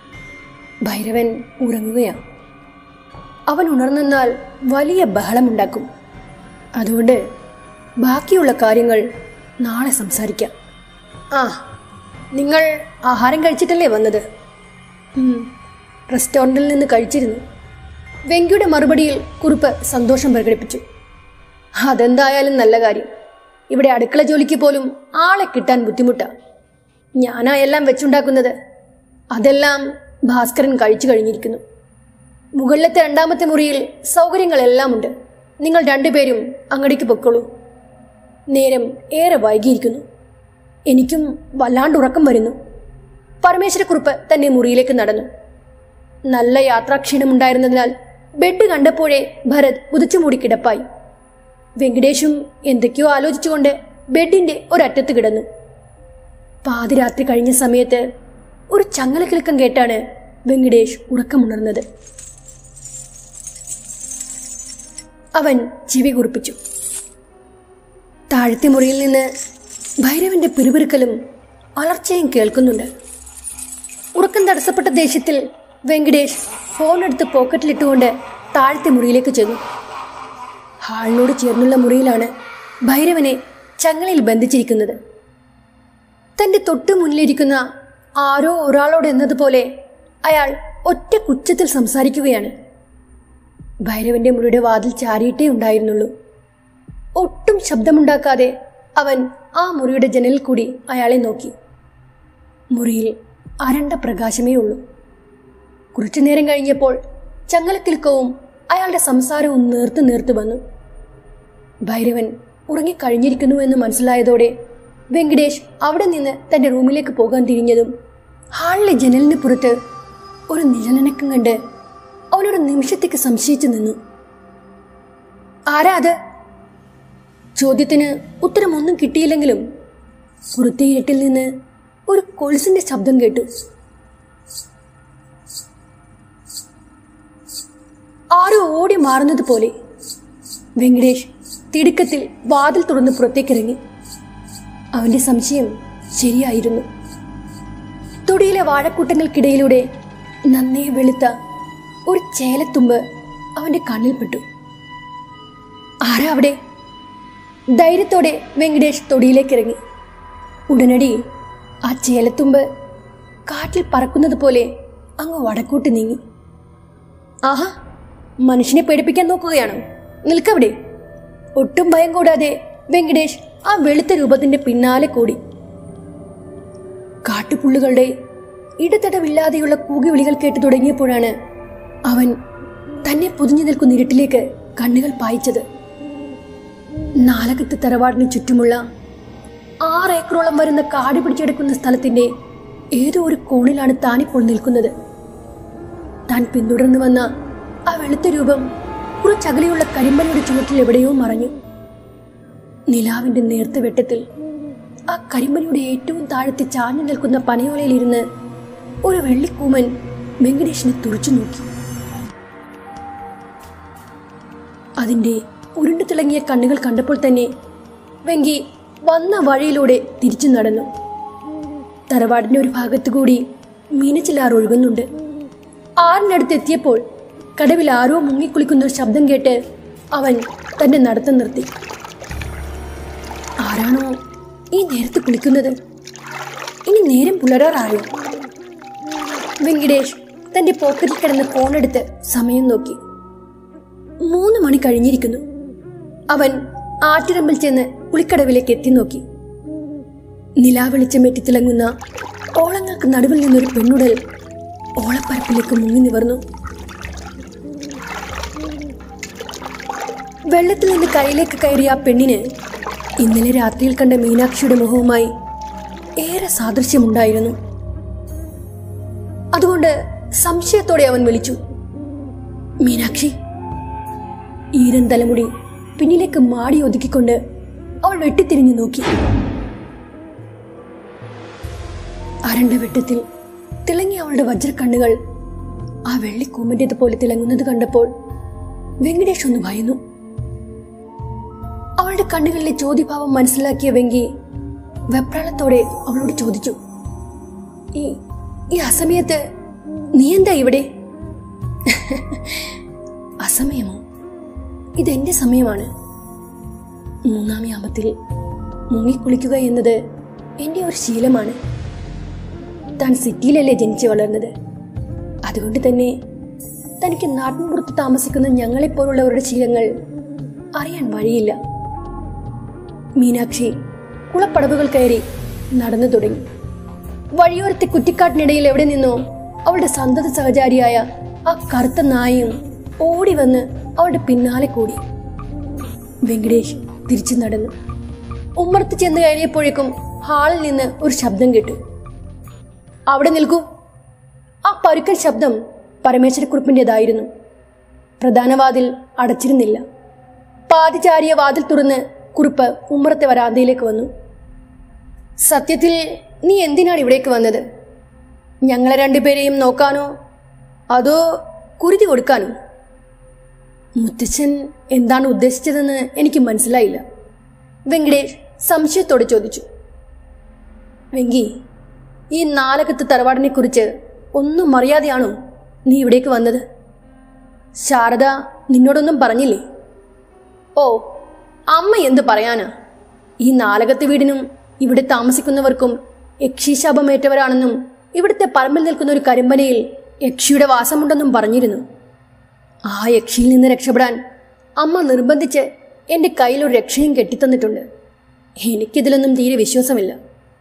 ഭൈരവൻ ഉറങ്ങുകയാണ് അവൻ ഉണർന്നെന്നാൽ വലിയ ബഹളമുണ്ടാക്കും അതുകൊണ്ട് ബാക്കിയുള്ള കാര്യങ്ങൾ നാളെ സംസാരിക്കാം ആ നിങ്ങൾ ആഹാരം കഴിച്ചിട്ടല്ലേ വന്നത് ഉം, റെസ്റ്റോറൻറ്റിൽ നിന്ന് കഴിച്ചിരുന്നു വെങ്കിയുടെ മറുപടിയിൽ കുറുപ്പ് സന്തോഷം പ്രകടിപ്പിച്ചു അതെന്തായാലും നല്ല കാര്യം ഇവിടെ അടുക്കള ജോലിക്ക് പോലും ആളെ കിട്ടാൻ ബുദ്ധിമുട്ടാ ഞാനാ എല്ലാം വെച്ചുണ്ടാക്കുന്നത് അതെല്ലാം ഭാസ്കരൻ കഴിച്ചു കഴിഞ്ഞിരിക്കുന്നു മുകളിലത്തെ രണ്ടാമത്തെ മുറിയിൽ സൗകര്യങ്ങളെല്ലാം ഉണ്ട് നിങ്ങൾ രണ്ടുപേരും അങ്ങടേക്ക് പൊക്കോളൂ നേരം ഏറെ വൈകിയിരിക്കുന്നു എനിക്കും വല്ലാണ്ട് ഉറക്കം വരുന്നു പരമേശ്വരക്കുറുപ്പ് തന്നെ മുറിയിലേക്ക് നടന്നു നല്ല യാത്രാക്ഷീണമുണ്ടായിരുന്നതിനാൽ ബെഡ് കണ്ടപ്പോഴേ ഭരത് പുതച്ചുമൂടി കിടപ്പായി വെങ്കടേഷും എന്തൊക്കെയോ ആലോചിച്ചുകൊണ്ട് ബെഡിന്റെ ഒരറ്റത്ത് കിടന്നു പാതിരാത്രി കഴിഞ്ഞ സമയത്ത് ഒരു ചങ്ങലക്കിളക്കം കേട്ടാണ് വെങ്കടേഷ് ഉറക്കമുണർന്നത് അവൻ ചെവി കുറിപ്പിച്ചു താഴത്തെ മുറിയിൽ നിന്ന് ഭൈരവന്റെ പിറുപിറുക്കലും അലർച്ചയും കേൾക്കുന്നുണ്ട് ഉറക്കം തടസ്സപ്പെട്ട ദേഷ്യത്തിൽ വെങ്കടേഷ് ഫോൺ എടുത്ത് പോക്കറ്റിലിട്ടുകൊണ്ട് താഴത്തെ മുറിയിലേക്ക് ചെന്നു ഹാളിനോട് ചേർന്നുള്ള മുറിയിലാണ് ഭൈരവനെ ചങ്ങലയിൽ ബന്ധിച്ചിരിക്കുന്നത് തന്റെ തൊട്ടു മുന്നിലിരിക്കുന്ന ആരോ ഒരാളോട് എന്നതുപോലെ അയാൾ ഒറ്റ കുച്ചത്തിൽ സംസാരിക്കുകയാണ് ഭൈരവന്റെ മുറിയുടെ വാതിൽ ചാരിയിട്ടേ ഉണ്ടായിരുന്നുള്ളൂ ഒട്ടും ശബ്ദമുണ്ടാക്കാതെ അവൻ ആ മുറിയുടെ ജനലിൽ കൂടി അയാളെ നോക്കി മുറിയിൽ അരണ്ട പ്രകാശമേ ഉള്ളൂ കുറച്ചു നേരം കഴിഞ്ഞപ്പോൾ ചങ്ങലക്കിൽക്കവും അയാളുടെ സംസാരവും നേർത്ത് നേർത്ത് വന്നു ഭൈരവൻ ഉറങ്ങിക്കഴിഞ്ഞിരിക്കുന്നു എന്ന് മനസ്സിലായതോടെ വെങ്കടേഷ് അവിടെ നിന്ന് തന്റെ റൂമിലേക്ക് പോകാൻ തിരിഞ്ഞതും ഹാളിലെ ജനലിന് പുറത്ത് ഒരു നിഴലനക്കം കണ്ട് അവനൊരു നിമിഷത്തേക്ക് സംശയിച്ചു നിന്നു ആരാ അത് ചോദ്യത്തിന് ഉത്തരമൊന്നും കിട്ടിയില്ലെങ്കിലും പുറത്തെ ഇരുട്ടിൽ നിന്ന് ഒരു കൊലുസിന്റെ ശബ്ദം കേട്ടു ആരോ ഓടി മാറുന്നത് പോലെ വെങ്കടേഷ് തിടുക്കത്തിൽ വാതിൽ തുറന്ന് പുറത്തേക്കിറങ്ങി അവന്റെ സംശയം ശരിയായിരുന്നു തൊടിയിലെ വാഴക്കൂട്ടങ്ങൾക്കിടയിലൂടെ നന്നേ വെളുത്ത ഒരു ചേലത്തുമ്പ് അവന്റെ കണ്ണിൽപ്പെട്ടു ആരാ അവിടെ ധൈര്യത്തോടെ വെങ്കടേഷ് തൊടിയിലേക്ക് ഇറങ്ങി ഉടനടി ആ ചേലത്തുമ്പ് കാറ്റിൽ പറക്കുന്നത് പോലെ അങ്ങ് വടക്കോട്ട് നീങ്ങി ആഹാ മനുഷ്യനെ പേടിപ്പിക്കാൻ നോക്കുകയാണോ നിൽക്കവിടെ ഒട്ടും ഭയം കൂടാതെ വെങ്കടേഷ് ആ വെളുത്ത രൂപത്തിന്റെ പിന്നാലെ കൂടി കാട്ടുപുള്ളുകളുടെ ഇടതടവില്ലാതെയുള്ള കൂകിവിളികൾ കേട്ടു തുടങ്ങിയപ്പോഴാണ് അവൻ തന്നെ പൊതിഞ്ഞു നിൽക്കുന്ന ഇരുട്ടിലേക്ക് കണ്ണുകൾ പായിച്ചത് നാലകത്ത് തറവാടിന് ചുറ്റുമുള്ള ആറ് ഏക്കറോളം വരുന്ന കാട് പിടിച്ചെടുക്കുന്ന സ്ഥലത്തിന്റെ ഏതോ ഒരു കോണിലാണ് താനിപ്പോൾ നിൽക്കുന്നത് താൻ പിന്തുടർന്നു വന്ന ആ വെളുത്ത രൂപം കുറച്ചകലെയുള്ള കരിമ്പനയുടെ ചുവട്ടിൽ എവിടെയോ മറഞ്ഞു നിലാവിന്റെ നേർത്ത വെട്ടത്തിൽ ആ കരിമ്പനയുടെ ഏറ്റവും താഴത്തെ ചാഞ്ഞു നിൽക്കുന്ന പനയോലയിലിരുന്ന് ഒരു വെള്ളിക്കൂമൻ വെങ്കടേഷിനെ തുറച്ചു നോക്കി അതിന്റെ ഉരുണ്ടു തിളങ്ങിയ കണ്ണുകൾ കണ്ടപ്പോൾ തന്നെ വെങ്കി വന്ന വഴിയിലൂടെ തിരിച്ചു നടന്നു തറവാടിന്റെ ഒരു ഭാഗത്തു കൂടി മീനച്ചിലാർ ഒഴുകുന്നുണ്ട് ആറിനടുത്ത് എത്തിയപ്പോൾ കടവിൽ ആരോ മുങ്ങിക്കുളിക്കുന്ന ഒരു ശബ്ദം കേട്ട് അവൻ തന്റെ നടത്തം നിർത്തി ആരാണോ ഈ നേരത്ത് കുളിക്കുന്നത് ഇനി നേരം പുലരാറായോ വെങ്കടേഷ് തന്റെ പോക്കറ്റിൽ കിടന്ന ഫോൺ എടുത്ത് സമയം നോക്കി മൂന്ന് മണി കഴിഞ്ഞിരിക്കുന്നു അവൻ ആറ്റിറമ്പിൽ ചെന്ന് കുളിക്കടവിലേക്ക് എത്തി നോക്കി നിലാവെളിച്ചം എത്തിത്തിളങ്ങുന്ന ഓളങ്ങൾക്ക് നടുവിൽ നിന്നൊരു പെണ്ണുടൽ ഓളപ്പരപ്പിലേക്ക് മുങ്ങി നിവർന്നു വെള്ളത്തിൽ നിന്ന് കരയിലേക്ക് കയറിയ ആ പെണ്ണിന് ഇന്നലെ രാത്രിയിൽ കണ്ട മീനാക്ഷിയുടെ മുഖവുമായി ഏറെ സാദൃശ്യമുണ്ടായിരുന്നു അതുകൊണ്ട് സംശയത്തോടെ അവൻ വിളിച്ചു മീനാക്ഷി ഈരൻ തലമുടി പിന്നിലേക്ക് മാടി ഒതുക്കിക്കൊണ്ട് അവൾ വെട്ടിത്തിരിഞ്ഞു നോക്കി അരണ്ട വെട്ടത്തിൽ തിളങ്ങിയ അവളുടെ വജ്രക്കണ്ണുകൾ ആ വെള്ളിക്കൂമ്പന്റേത് പോലെ തിളങ്ങുന്നത് കണ്ടപ്പോൾ വെങ്കടേഷ് ഒന്ന് ഭയന്നു അവളുടെ കണ്ണുകളിലെ ചോദ്യഭാവം മനസ്സിലാക്കിയ വെങ്കി വെപ്രാളത്തോടെ അവളോട് ചോദിച്ചു ഈ ഈ അസമയത്ത് നീ എന്താ ഇവിടെ അസമയമോ ഇതെന്റെ സമയമാണ് മൂന്നാം യാമത്തിൽ മുങ്ങിക്കുളിക്കുക എന്നത് എന്റെ ഒരു ശീലമാണ് താൻ സിറ്റിയിലല്ലേ ജനിച്ചു വളർന്നത് അതുകൊണ്ട് തന്നെ തനിക്ക് നാട്ടിൻപുറത്ത് താമസിക്കുന്ന ഞങ്ങളെപ്പോലുള്ളവരുടെ ശീലങ്ങൾ അറിയാൻ വഴിയില്ല മീനാക്ഷി കുളപ്പടവുകൾ കയറി നടന്നു തുടങ്ങി വഴിയോരത്തെ കുറ്റിക്കാട്ടിനിടയിൽ എവിടെ നിന്നോ അവളുടെ സന്തത സഹചാരിയായ ആ കറുത്ത നായയും ഓടി വന്ന് അവളുടെ പിന്നാലെ കൂടി വെങ്കടേഷ് തിരിച്ചു നടന്നു ഉമ്മറത്ത് ചെന്ന് കഴിഞ്ഞപ്പോഴേക്കും ഹാളിൽ നിന്ന് ഒരു ശബ്ദം കേട്ടു അവിടെ നിൽക്കൂ ആ പരുക്കൻ ശബ്ദം പരമേശ്വരക്കുറിപ്പിൻ്റെതായിരുന്നു പ്രധാന വാതിൽ അടച്ചിരുന്നില്ല പാതിചാരിയ വാതിൽ തുറന്ന് കുറിപ്പ് ഉമ്മറത്തെ വരാന്തയിലേക്ക് വന്നു സത്യത്തിൽ നീ എന്തിനാണ് ഇവിടേക്ക് വന്നത് ഞങ്ങളെ രണ്ടുപേരെയും നോക്കാനോ അതോ കുരുതി കൊടുക്കാനോ മുത്തച്ഛൻ എന്താണ് ഉദ്ദേശിച്ചതെന്ന് എനിക്ക് മനസ്സിലായില്ല വെങ്കടേഷ് സംശയത്തോടെ ചോദിച്ചു വെങ്കി ഈ നാലകത്ത് തറവാടിനെ കുറിച്ച് ഒന്നും അറിയാതെയാണോ നീ ഇവിടേക്ക് വന്നത് ശാരദ നിന്നോടൊന്നും പറഞ്ഞില്ലേ ഓ അമ്മ എന്ത് പറയാനാ ഈ നാലകത്തെ വീടിനും ഇവിടെ താമസിക്കുന്നവർക്കും യക്ഷീശാപമേറ്റവരാണെന്നും ഇവിടുത്തെ പറമ്പിൽ നിൽക്കുന്ന ഒരു കരിമ്പനയിൽ യക്ഷിയുടെ വാസമുണ്ടെന്നും പറഞ്ഞിരുന്നു ആ യക്ഷിയിൽ നിന്ന് രക്ഷപ്പെടാൻ അമ്മ നിർബന്ധിച്ച് എൻ്റെ കയ്യിൽ ഒരു രക്ഷയും കെട്ടിത്തന്നിട്ടുണ്ട് എനിക്കിതിലൊന്നും തീരെ വിശ്വാസമില്ല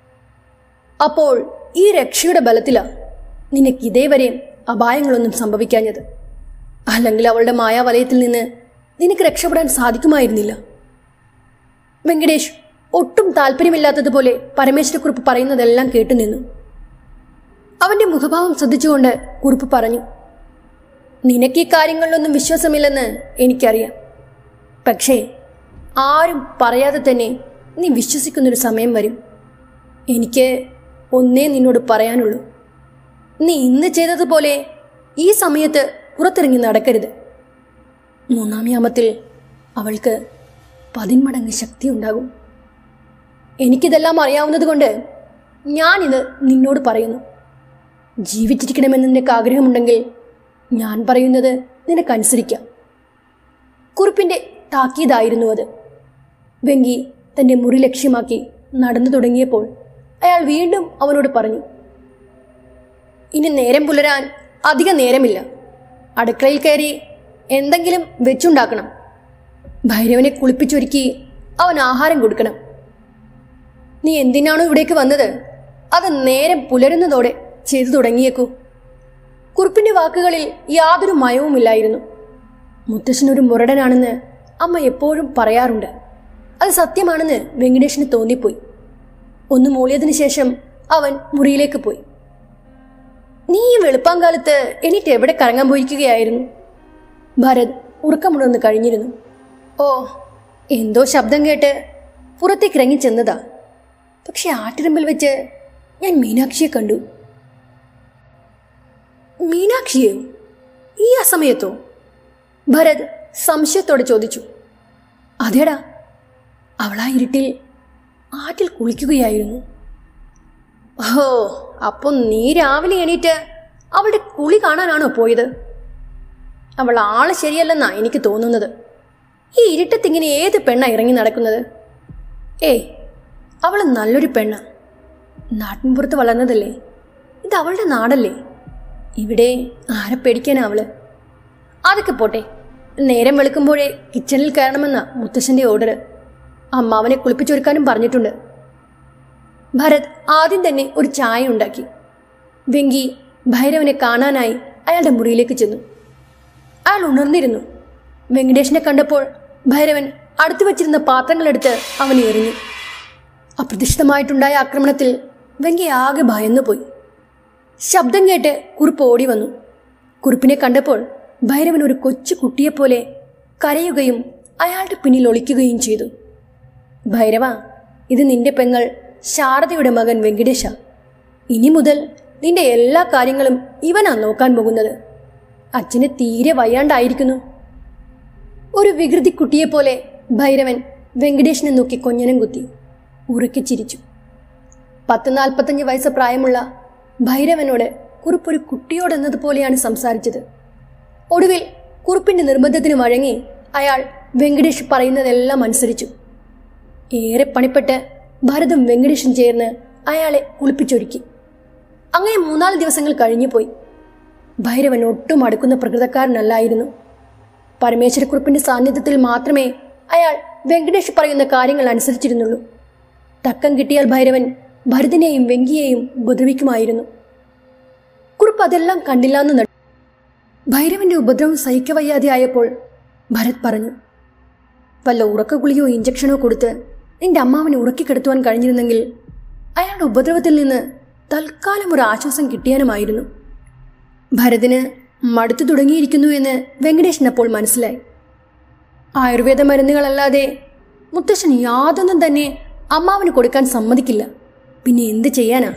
അപ്പോൾ ഈ രക്ഷയുടെ ബലത്തിലാ നിനക്ക് ഇതേവരെ അപായങ്ങളൊന്നും സംഭവിക്കാഞ്ഞത് അല്ലെങ്കിൽ അവളുടെ മായാവലയത്തിൽ നിന്ന് നിനക്ക് രക്ഷപ്പെടാൻ സാധിക്കുമായിരുന്നില്ല വെങ്കടേഷ് ഒട്ടും താല്പര്യമില്ലാത്തതുപോലെ പരമേശ്വരക്കുറിപ്പ് പറയുന്നതെല്ലാം കേട്ടുനിന്നു അവന്റെ മുഖഭാവം ശ്രദ്ധിച്ചുകൊണ്ട് കുറിപ്പ് പറഞ്ഞു നിനക്ക് ഈ കാര്യങ്ങളിലൊന്നും വിശ്വാസമില്ലെന്ന് എനിക്കറിയാം പക്ഷേ ആരും പറയാതെ തന്നെ നീ വിശ്വസിക്കുന്നൊരു സമയം വരും എനിക്ക് ഒന്നേ നിന്നോട് പറയാനുള്ളൂ നീ ഇന്ന് ചെയ്തതുപോലെ ഈ സമയത്ത് പുറത്തിറങ്ങി നടക്കരുത് മൂന്നാം യാമത്തിൽ അവൾക്ക് പതിന്മടങ്ങ് ശക്തി ഉണ്ടാകും എനിക്കിതെല്ലാം അറിയാവുന്നതുകൊണ്ട് ഞാനിത് നിന്നോട് പറയുന്നു ജീവിച്ചിരിക്കണമെന്ന് നിനക്ക് ആഗ്രഹമുണ്ടെങ്കിൽ ഞാൻ പറയുന്നത് നിനക്കനുസരിക്കാം കുറിപ്പിന്റെ താക്കീതായിരുന്നു അത് വെങ്കി തന്റെ മുറി ലക്ഷ്യമാക്കി നടന്നു തുടങ്ങിയപ്പോൾ അയാൾ വീണ്ടും അവനോട് പറഞ്ഞു ഇനി നേരം പുലരാൻ അധിക നേരമില്ല അടുക്കളയിൽ കയറി എന്തെങ്കിലും വെച്ചുണ്ടാക്കണം ഭൈരവനെ കുളിപ്പിച്ചൊരുക്കി അവൻ ആഹാരം കൊടുക്കണം നീ എന്തിനാണോ ഇവിടേക്ക് വന്നത് അത് നേരം പുലരുന്നതോടെ ചെയ്തു തുടങ്ങിയേക്കൂ കുറുപ്പിന്റെ വാക്കുകളിൽ യാതൊരു മയവുമില്ലായിരുന്നു മുത്തശ്ശനൊരു മുരടനാണെന്ന് അമ്മ എപ്പോഴും പറയാറുണ്ട് അത് സത്യമാണെന്ന് വെങ്കടേഷിന് തോന്നിപ്പോയി ഒന്ന് മൂളിയതിനു ശേഷം അവൻ മുറിയിലേക്ക് പോയി നീ ഈ വെളുപ്പാങ്കാലത്ത് എനിക്ക് എവിടെ കറങ്ങാൻ പോയിരിക്കുകയായിരുന്നു ഭരത് ഉറക്കമുണർന്ന് കഴിഞ്ഞിരുന്നു ഓ എന്തോ ശബ്ദം കേട്ട് പുറത്തേക്ക് ഇറങ്ങി ചെന്നതാ പക്ഷെ ആട്ടിരമ്പിൽ വെച്ച് ഞാൻ മീനാക്ഷിയെ കണ്ടു മീനാക്ഷിയോ ഈ അസമയത്തോ ഭരത് സംശയത്തോടെ ചോദിച്ചു അതേടാ അവളാ ഇരുട്ടിൽ ആറ്റിൽ കുളിക്കുകയായിരുന്നു ഓ അപ്പം നീ രാവിലെ എണീറ്റ് അവളുടെ കുളി കാണാനാണോ പോയത് അവൾ ആള് ശരിയല്ലെന്നാ എനിക്ക് തോന്നുന്നത് ഈ ഇരുട്ടത്തിങ്ങനെ ഏത് പെണ്ണാ ഇറങ്ങി നടക്കുന്നത് ഏയ് അവൾ നല്ലൊരു പെണ്ണ നാട്ടിൻപുറത്ത് വളർന്നതല്ലേ ഇത് അവളുടെ നാടല്ലേ ഇവിടെ ആരെ പേടിക്കാനാ അവള് അതൊക്കെ പോട്ടെ നേരം വെളുക്കുമ്പോഴേ കിച്ചണിൽ കയറണമെന്ന മുത്തശ്ശന്റെ ഓർഡർ അമ്മാവനെ കുളിപ്പിച്ചൊരുക്കാനും പറഞ്ഞിട്ടുണ്ട് ഭരത് ആദ്യം തന്നെ ഒരു ചായ ഉണ്ടാക്കി വെങ്കി ഭൈരവനെ കാണാനായി അയാളുടെ മുറിയിലേക്ക് ചെന്നു അയാൾ ഉണർന്നിരുന്നു വെങ്കടേഷിനെ കണ്ടപ്പോൾ ഭൈരവൻ അടുത്തു വച്ചിരുന്ന പാത്രങ്ങളെടുത്ത് അവൻ എറിഞ്ഞു അപ്രതീക്ഷിതമായിട്ടുണ്ടായ ആക്രമണത്തിൽ വെങ്കി ആകെ ഭയന്നുപോയി ശബ്ദം കേട്ട് കുറുപ്പ് ഓടി വന്നു കുറുപ്പിനെ കണ്ടപ്പോൾ ഭൈരവൻ ഒരു കൊച്ചു കുട്ടിയെപ്പോലെ കരയുകയും അയാളുടെ പിന്നിൽ ഒളിക്കുകയും ചെയ്തു ഭൈരവ ഇത് നിന്റെ പെങ്ങൾ ശാരദയുടെ മകൻ വെങ്കടേശ ഇനി മുതൽ നിന്റെ എല്ലാ കാര്യങ്ങളും ഇവനാ നോക്കാൻ പോകുന്നത് അച്ഛന് തീരെ വയ്യാണ്ടായിരിക്കുന്നു ഒരു വികൃതി കുട്ടിയെപ്പോലെ ഭൈരവൻ വെങ്കടേഷിനെ നോക്കി കൊഞ്ഞനം കുത്തി ഉറക്കെ ചിരിച്ചു പത്ത് നാൽപ്പത്തഞ്ച് വയസ്സ് പ്രായമുള്ള ഭൈരവനോട് കുറുപ്പൊരു കുട്ടിയോടെന്നതുപോലെയാണ് സംസാരിച്ചത് ഒടുവിൽ കുറുപ്പിന്റെ നിർബന്ധത്തിന് വഴങ്ങി അയാൾ വെങ്കടേഷ് പറയുന്നതെല്ലാം അനുസരിച്ചു ഏറെ പണിപ്പെട്ട് ഭരതും വെങ്കടേഷും ചേർന്ന് അയാളെ കുളിപ്പിച്ചൊരുക്കി അങ്ങനെ മൂന്നാല് ദിവസങ്ങൾ കഴിഞ്ഞുപോയി ഭൈരവൻ ഒട്ടും അടുക്കുന്ന പ്രകൃതക്കാരനല്ലായിരുന്നു പരമേശ്വരക്കുറിപ്പിന്റെ സാന്നിധ്യത്തിൽ മാത്രമേ അയാൾ വെങ്കടേഷ് പറയുന്ന കാര്യങ്ങൾ അനുസരിച്ചിരുന്നുള്ളൂ തക്കം കിട്ടിയാൽ ഭൈരവൻ ഭരതിനെയും വെങ്കിയെയും ഉപദ്രവിക്കുമായിരുന്നു കുറിപ്പ് അതെല്ലാം കണ്ടില്ലാന്ന് നടി ഭൈരവന്റെ ഉപദ്രവം സഹിക്കവയ്യാതെ ആയപ്പോൾ ഭരത് പറഞ്ഞു വല്ല ഉറക്ക ഗുളിയോ ഇഞ്ചക്ഷനോ കൊടുത്ത് നിന്റെ അമ്മാവനെ ഉറക്കിക്കെടുത്തുവാൻ കഴിഞ്ഞിരുന്നെങ്കിൽ അയാളുടെ ഉപദ്രവത്തിൽ നിന്ന് തൽക്കാലം ഒരു ആശ്വാസം കിട്ടിയാനുമായിരുന്നു ഭരതിന് മടുത്തു തുടങ്ങിയിരിക്കുന്നു എന്ന് വെങ്കടേശൻ അപ്പോൾ മനസ്സിലായി ആയുർവേദ മരുന്നുകളല്ലാതെ മുത്തശ്ശൻ യാതൊന്നും തന്നെ അമ്മാവന് കൊടുക്കാൻ സമ്മതിക്കില്ല പിന്നെ എന്ത് ചെയ്യാനാ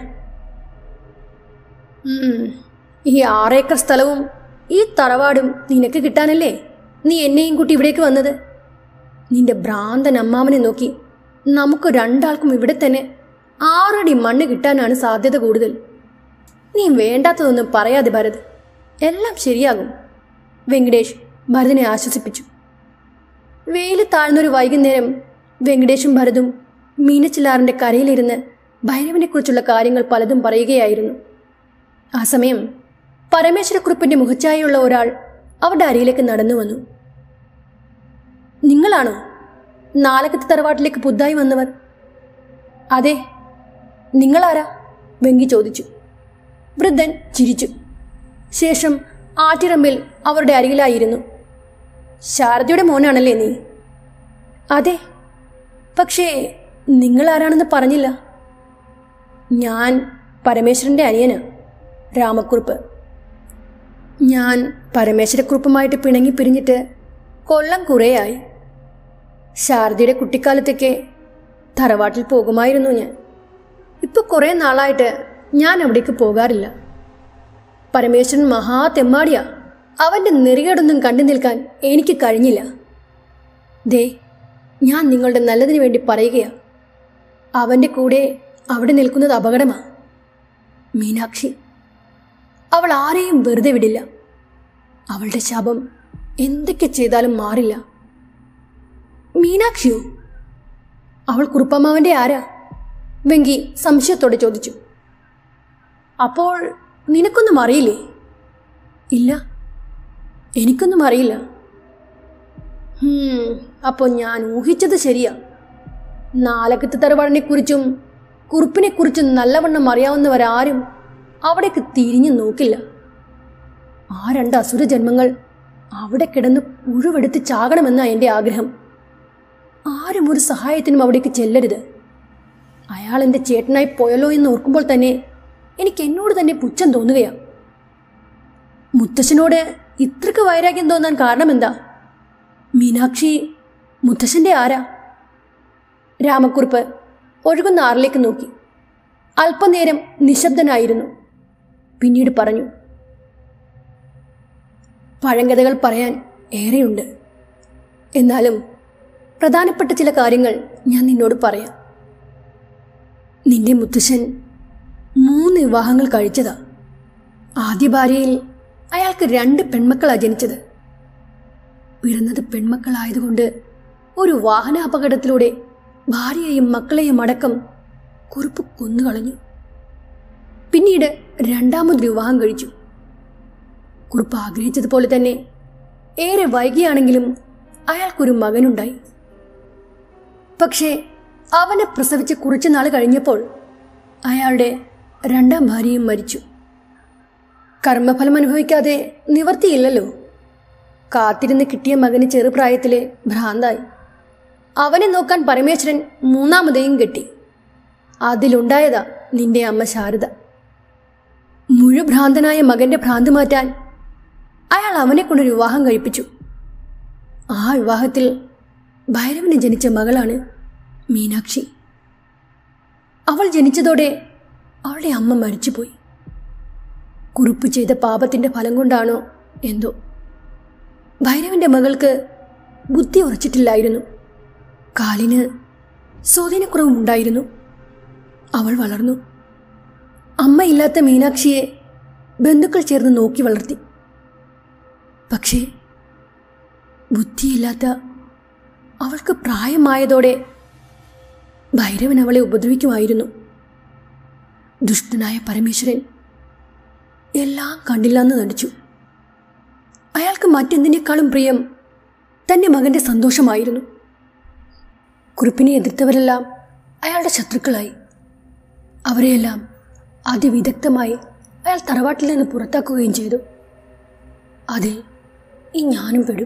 ഉം, ഈ ആറേക്കർ സ്ഥലവും ഈ തറവാടും നിനക്ക് കിട്ടാനല്ലേ നീ എന്നെയും കൂട്ടി ഇവിടേക്ക് വന്നത് നിന്റെ ഭ്രാന്തൻ അമ്മാവനെ നോക്കി നമുക്ക് രണ്ടാൾക്കും ഇവിടെ തന്നെ ആറടി മണ്ണ് കിട്ടാനാണ് സാധ്യത കൂടുതൽ നീ വേണ്ടാത്തതൊന്നും പറയാതെ ഭരത് എല്ലാം ശരിയാകും വെങ്കടേഷ് ഭരതിനെ ആശ്വസിപ്പിച്ചു വെയിൽ താഴ്ന്നൊരു വൈകുന്നേരം വെങ്കടേഷും ഭരതും മീനച്ചിലാറിന്റെ കരയിലിരുന്ന് ഭൈരവനെക്കുറിച്ചുള്ള കാര്യങ്ങൾ പലതും പറയുകയായിരുന്നു ആ സമയം പരമേശ്വരക്കുറുപ്പിന്റെ മുഖച്ഛായുള്ള ഒരാൾ അവരുടെ അരിയിലേക്ക് നടന്നു വന്നു നിങ്ങളാണോ നാലകത്ത് തറവാട്ടിലേക്ക് പുതുതായി വന്നവർ അതെ നിങ്ങളാരാ വെങ്കി ചോദിച്ചു വൃദ്ധൻ ചിരിച്ചു ശേഷം ആറ്റിറമ്പിൽ അവരുടെ അരികിലായിരുന്നു ശാരദയുടെ മോനാണല്ലേ നീ അതെ പക്ഷേ നിങ്ങൾ ആരാണെന്ന് പറഞ്ഞില്ല ഞാൻ പരമേശ്വരന്റെ അനിയന് രാമക്കുറുപ്പ് ഞാൻ പരമേശ്വരക്കുറുപ്പുമായിട്ട് പിണങ്ങി പിരിഞ്ഞിട്ട് കൊല്ലം കുറേയായി ശാരദയുടെ കുട്ടിക്കാലത്തൊക്കെ തറവാട്ടിൽ പോകുമായിരുന്നു ഞാൻ ഇപ്പോൾ കുറേ നാളായിട്ട് ഞാൻ അവിടേക്ക് പോകാറില്ല പരമേശ്വരൻ മഹാ തെമ്മാടിയാ അവന്റെ നെറികേടൊന്നും കണ്ടു നിൽക്കാൻ എനിക്ക് കഴിഞ്ഞില്ല ദേ ഞാൻ നിങ്ങളുടെ നല്ലതിനു വേണ്ടി പറയുകയാ അവന്റെ കൂടെ അവിടെ നിൽക്കുന്നത് അപകടമാ മീനാക്ഷി അവൾ ആരെയും വെറുതെ വിടില്ല അവളുടെ ശാപം എന്തൊക്കെ ചെയ്താലും മാറില്ല മീനാക്ഷിയോ അവൾ കുറുപ്പമ്മാവന്റെ ആരാ വെങ്കി സംശയത്തോടെ ചോദിച്ചു അപ്പോൾ നിനക്കൊന്നും അറിയില്ലേ ഇല്ല എനിക്കൊന്നും അറിയില്ല ഹും, അപ്പോൾ ഞാൻ ഊഹിച്ചത് ശരിയാ നാലകത്ത് തറവാടിനെ കുറിച്ചും കുറുപ്പിനെ കുറിച്ചും നല്ലവണ്ണം അറിയാവുന്നവരാരും അവിടേക്ക് തിരിഞ്ഞു നോക്കില്ല ആ രണ്ട് അസുര ജന്മങ്ങൾ അവിടെ കിടന്ന് പുഴുവെടുത്ത് ചാകണമെന്നാ എൻ്റെ ആഗ്രഹം ആരും ഒരു സഹായത്തിനും അവിടേക്ക് ചെല്ലരുത് അയാൾ എൻ്റെ ചേട്ടനായി പോയല്ലോ എന്ന് ഓർക്കുമ്പോൾ തന്നെ എനിക്ക് എന്നോട് തന്നെ പുച്ഛം തോന്നുകയാ മുത്തശ്ശനോട് ഇത്രക്ക് വൈരാഗ്യം തോന്നാൻ കാരണമെന്താ മീനാക്ഷി മുത്തശ്ശന്റെ ആരാ രാമക്കുറുപ്പ് ഒഴുകുന്ന ആറിലേക്ക് നോക്കി അല്പനേരം നിശബ്ദനായിരുന്നു പിന്നീട് പറഞ്ഞു പഴങ്കഥകൾ പറയാൻ ഏറെയുണ്ട് എന്നാലും പ്രധാനപ്പെട്ട ചില കാര്യങ്ങൾ ഞാൻ നിന്നോട് പറയാം നിന്റെ മുത്തശ്ശൻ മൂന്ന് വിവാഹങ്ങൾ കഴിച്ചതാ ആദ്യ ഭാര്യയിൽ അയാൾക്ക് രണ്ട് പെൺമക്കളാ ജനിച്ചത് പിറന്നത് പെൺമക്കളായതുകൊണ്ട് ഒരു വാഹനാപകടത്തിലൂടെ ഭാര്യയെയും മക്കളെയും അടക്കം കുറുപ്പ് കൊന്നുകളഞ്ഞു പിന്നീട് രണ്ടാമതൊരു വിവാഹം കഴിച്ചു കുറുപ്പ് ആഗ്രഹിച്ചതുപോലെ തന്നെ ഏറെ വൈകിയാണെങ്കിലും അയാൾക്കൊരു മകനുണ്ടായി പക്ഷേ അവനെ പ്രസവിച്ച് കുറച്ചു നാൾ കഴിഞ്ഞപ്പോൾ അയാളുടെ രണ്ടാം ഭാര്യയും മരിച്ചു കർമ്മഫലം അനുഭവിക്കാതെ നിവർത്തിയില്ലല്ലോ കാത്തിരുന്ന് കിട്ടിയ മകന് ചെറുപ്രായത്തിലെ ഭ്രാന്തായി അവനെ നോക്കാൻ പരമേശ്വരൻ മൂന്നാമതെയും കെട്ടി അതിലുണ്ടായതാ നിന്റെ അമ്മ ശാരദ മുഴുഭ്രാന്തനായ മകന്റെ ഭ്രാന്ത് മാറ്റാൻ അയാൾ അവനെ കൊണ്ടൊരു വിവാഹം കഴിപ്പിച്ചു ആ വിവാഹത്തിൽ ഭൈരവന് ജനിച്ച മകളാണ് മീനാക്ഷി അവൾ ജനിച്ചതോടെ അവളുടെ അമ്മ മരിച്ചുപോയി കുറുപ്പ് ചെയ്ത പാപത്തിന്റെ ഫലം കൊണ്ടാണോ എന്തോ ഭൈരവന്റെ മകൾക്ക് ബുദ്ധി ഉറച്ചിട്ടില്ലായിരുന്നു കാലിന് സ്വാധീനക്കുറവുമുണ്ടായിരുന്നു അവൾ വളർന്നു അമ്മയില്ലാത്ത മീനാക്ഷിയെ ബന്ധുക്കൾ ചേർന്ന് നോക്കി വളർത്തി പക്ഷേ ബുദ്ധിയില്ലാത്ത അവൾക്ക് പ്രായമായതോടെ ഭൈരവൻ അവളെ ഉപദ്രവിക്കുമായിരുന്നു ദുഷ്ടനായ പരമേശ്വരൻ എല്ലാം കണ്ടില്ലെന്ന് നടിച്ചു അയാൾക്ക് മറ്റെന്തിനേക്കാളും പ്രിയം തന്റെ മകന്റെ സന്തോഷമായിരുന്നു കുറിപ്പിനെ എതിർത്തവരെല്ലാം അയാളുടെ ശത്രുക്കളായി അവരെയെല്ലാം അതിവിദഗ്ധമായി അയാൾ തറവാട്ടിൽ നിന്ന് പുറത്താക്കുകയും ചെയ്തു അതിൽ ഈ ഞാനും പെടും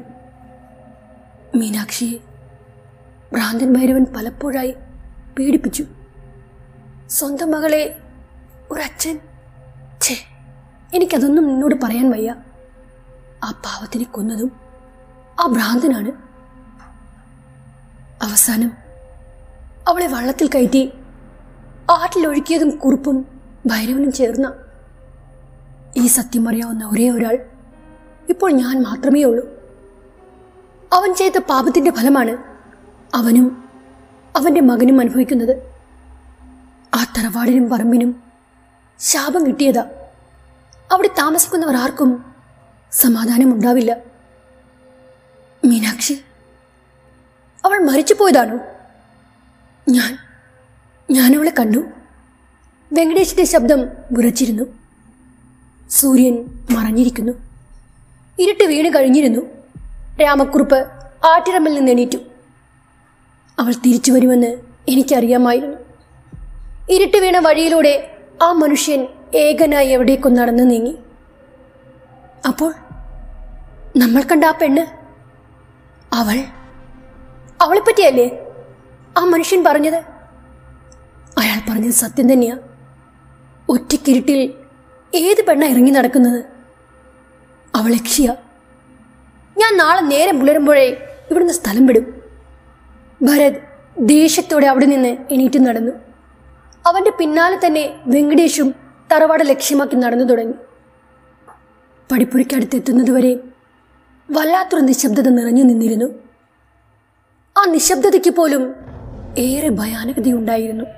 മീനാക്ഷിയെ ഭ്രാന്തൻ ഭൈരവൻ പലപ്പോഴായി പീഡിപ്പിച്ചു സ്വന്തം മകളെ ഒരച്ഛൻ ഛേ എനിക്കതൊന്നും നിന്നോട് പറയാൻ വയ്യ ആ പാവത്തിനെ കൊന്നതും ആ ഭ്രാന്തനാണ് അവസാനം അവളെ വള്ളത്തിൽ കയറ്റി ആറ്റിലൊഴുക്കിയതും കുറുപ്പും ഭൈരവനും ചേർന്ന ഈ സത്യം അറിയാവുന്ന ഒരേ ഒരാൾ ഇപ്പോൾ ഞാൻ മാത്രമേ ഉള്ളൂ അവൻ ചെയ്ത പാപത്തിന്റെ ഫലമാണ് അവനും അവന്റെ മകനും അനുഭവിക്കുന്നത് ആ തറവാടിനും പറമ്പിനും ശാപം കിട്ടിയതാ അവിടെ താമസിക്കുന്നവർ ആർക്കും സമാധാനം ഉണ്ടാവില്ല മീനാക്ഷി അവൾ മരിച്ചു പോയതാണോ ഞാൻ ഞാനവളെ കണ്ടു വെങ്കടേഷിന്റെ ശബ്ദം വിറച്ചിരുന്നു സൂര്യൻ മറഞ്ഞിരിക്കുന്നു ഇരുട്ട് വീണ് കഴിഞ്ഞിരുന്നു രാമക്കുറുപ്പ് ആറ്റിറമ്പിൽ നിന്ന് എണീറ്റു അവൾ തിരിച്ചു വരുമെന്ന് എനിക്കറിയാമായിരുന്നു ഇരുട്ട് വീണ വഴിയിലൂടെ ആ മനുഷ്യൻ ഏകനായി എവിടേക്കോ നടന്നു നീങ്ങി അപ്പോൾ നമ്മൾ കണ്ട ആ പെണ്ണ് അവൾ അവളെ പറ്റിയല്ലേ ആ മനുഷ്യൻ പറഞ്ഞത് അയാൾ പറഞ്ഞത് സത്യം തന്നെയാ ഒറ്റക്കിരുട്ടിൽ ഏത് പെണ്ണ ഇറങ്ങി നടക്കുന്നത് അവൾ ലക്ഷ്യ ഞാൻ നാളെ നേരം പുലരുമ്പോഴേ ഇവിടുന്ന് സ്ഥലം വിടും ഭരത് ദേഷ്യത്തോടെ അവിടെ നിന്ന് എണീറ്റ് നടന്നു അവന്റെ പിന്നാലെ തന്നെ വെങ്കടേഷും തറവാട് ലക്ഷ്യമാക്കി നടന്നു തുടങ്ങി പടിപ്പുരയ്ക്കടുത്തെത്തുന്നതുവരെ വല്ലാത്തൊരു നിശബ്ദത നിറഞ്ഞു നിന്നിരുന്നു ആ നിശബ്ദതയ്ക്ക് പോലും ഏറെ ഭയാനകതയുണ്ടായിരുന്നു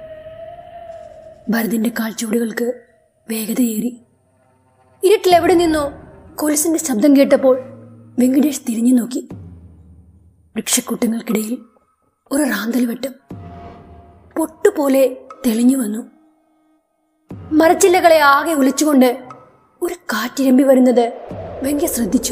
ഭരതിന്റെ കാൽച്ചുവടുകൾക്ക് വേഗതയേറി ഇരുട്ടിൽ എവിടെ നിന്നോ കൊലുസിന്റെ ശബ്ദം കേട്ടപ്പോൾ വെങ്കടേഷ് തിരിഞ്ഞു നോക്കി വൃക്ഷക്കൂട്ടങ്ങൾക്കിടയിൽ ഒരു റാന്തൽ വെട്ടം പൊട്ടുപോലെ തെളിഞ്ഞു വന്നു മരച്ചില്ലകളെ ആകെ ഒലിച്ചുകൊണ്ട് ഒരു കാറ്റിരമ്പി വരുന്നത് വെങ്ക ശ്രദ്ധിച്ചു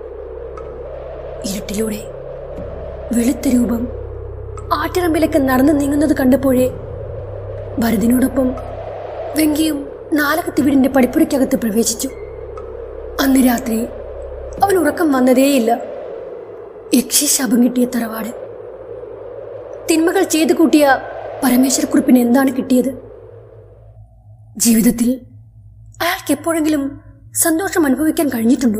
ഇരുട്ടിലൂടെ വെളുത്ത രൂപം ആറ്റിറമ്പിലേക്ക് നടന്നു നീങ്ങുന്നത് കണ്ടപ്പോഴേ ഭരതിനോടൊപ്പം വെങ്കിയും നാലകത്ത് വീടിന്റെ പടിപ്പുരയ്ക്കകത്ത് പ്രവേശിച്ചു അന്ന് രാത്രി അവൻ ഉറക്കം വന്നതേയില്ല യക്ഷി ശപം കിട്ടിയ തറവാട് തിന്മകൾ ചെയ്തു കൂട്ടിയ പരമേശ്വരക്കുറിപ്പിന് എന്താണ് കിട്ടിയത് ജീവിതത്തിൽ അയാൾക്ക് എപ്പോഴെങ്കിലും സന്തോഷം അനുഭവിക്കാൻ കഴിഞ്ഞിട്ടുണ്ടോ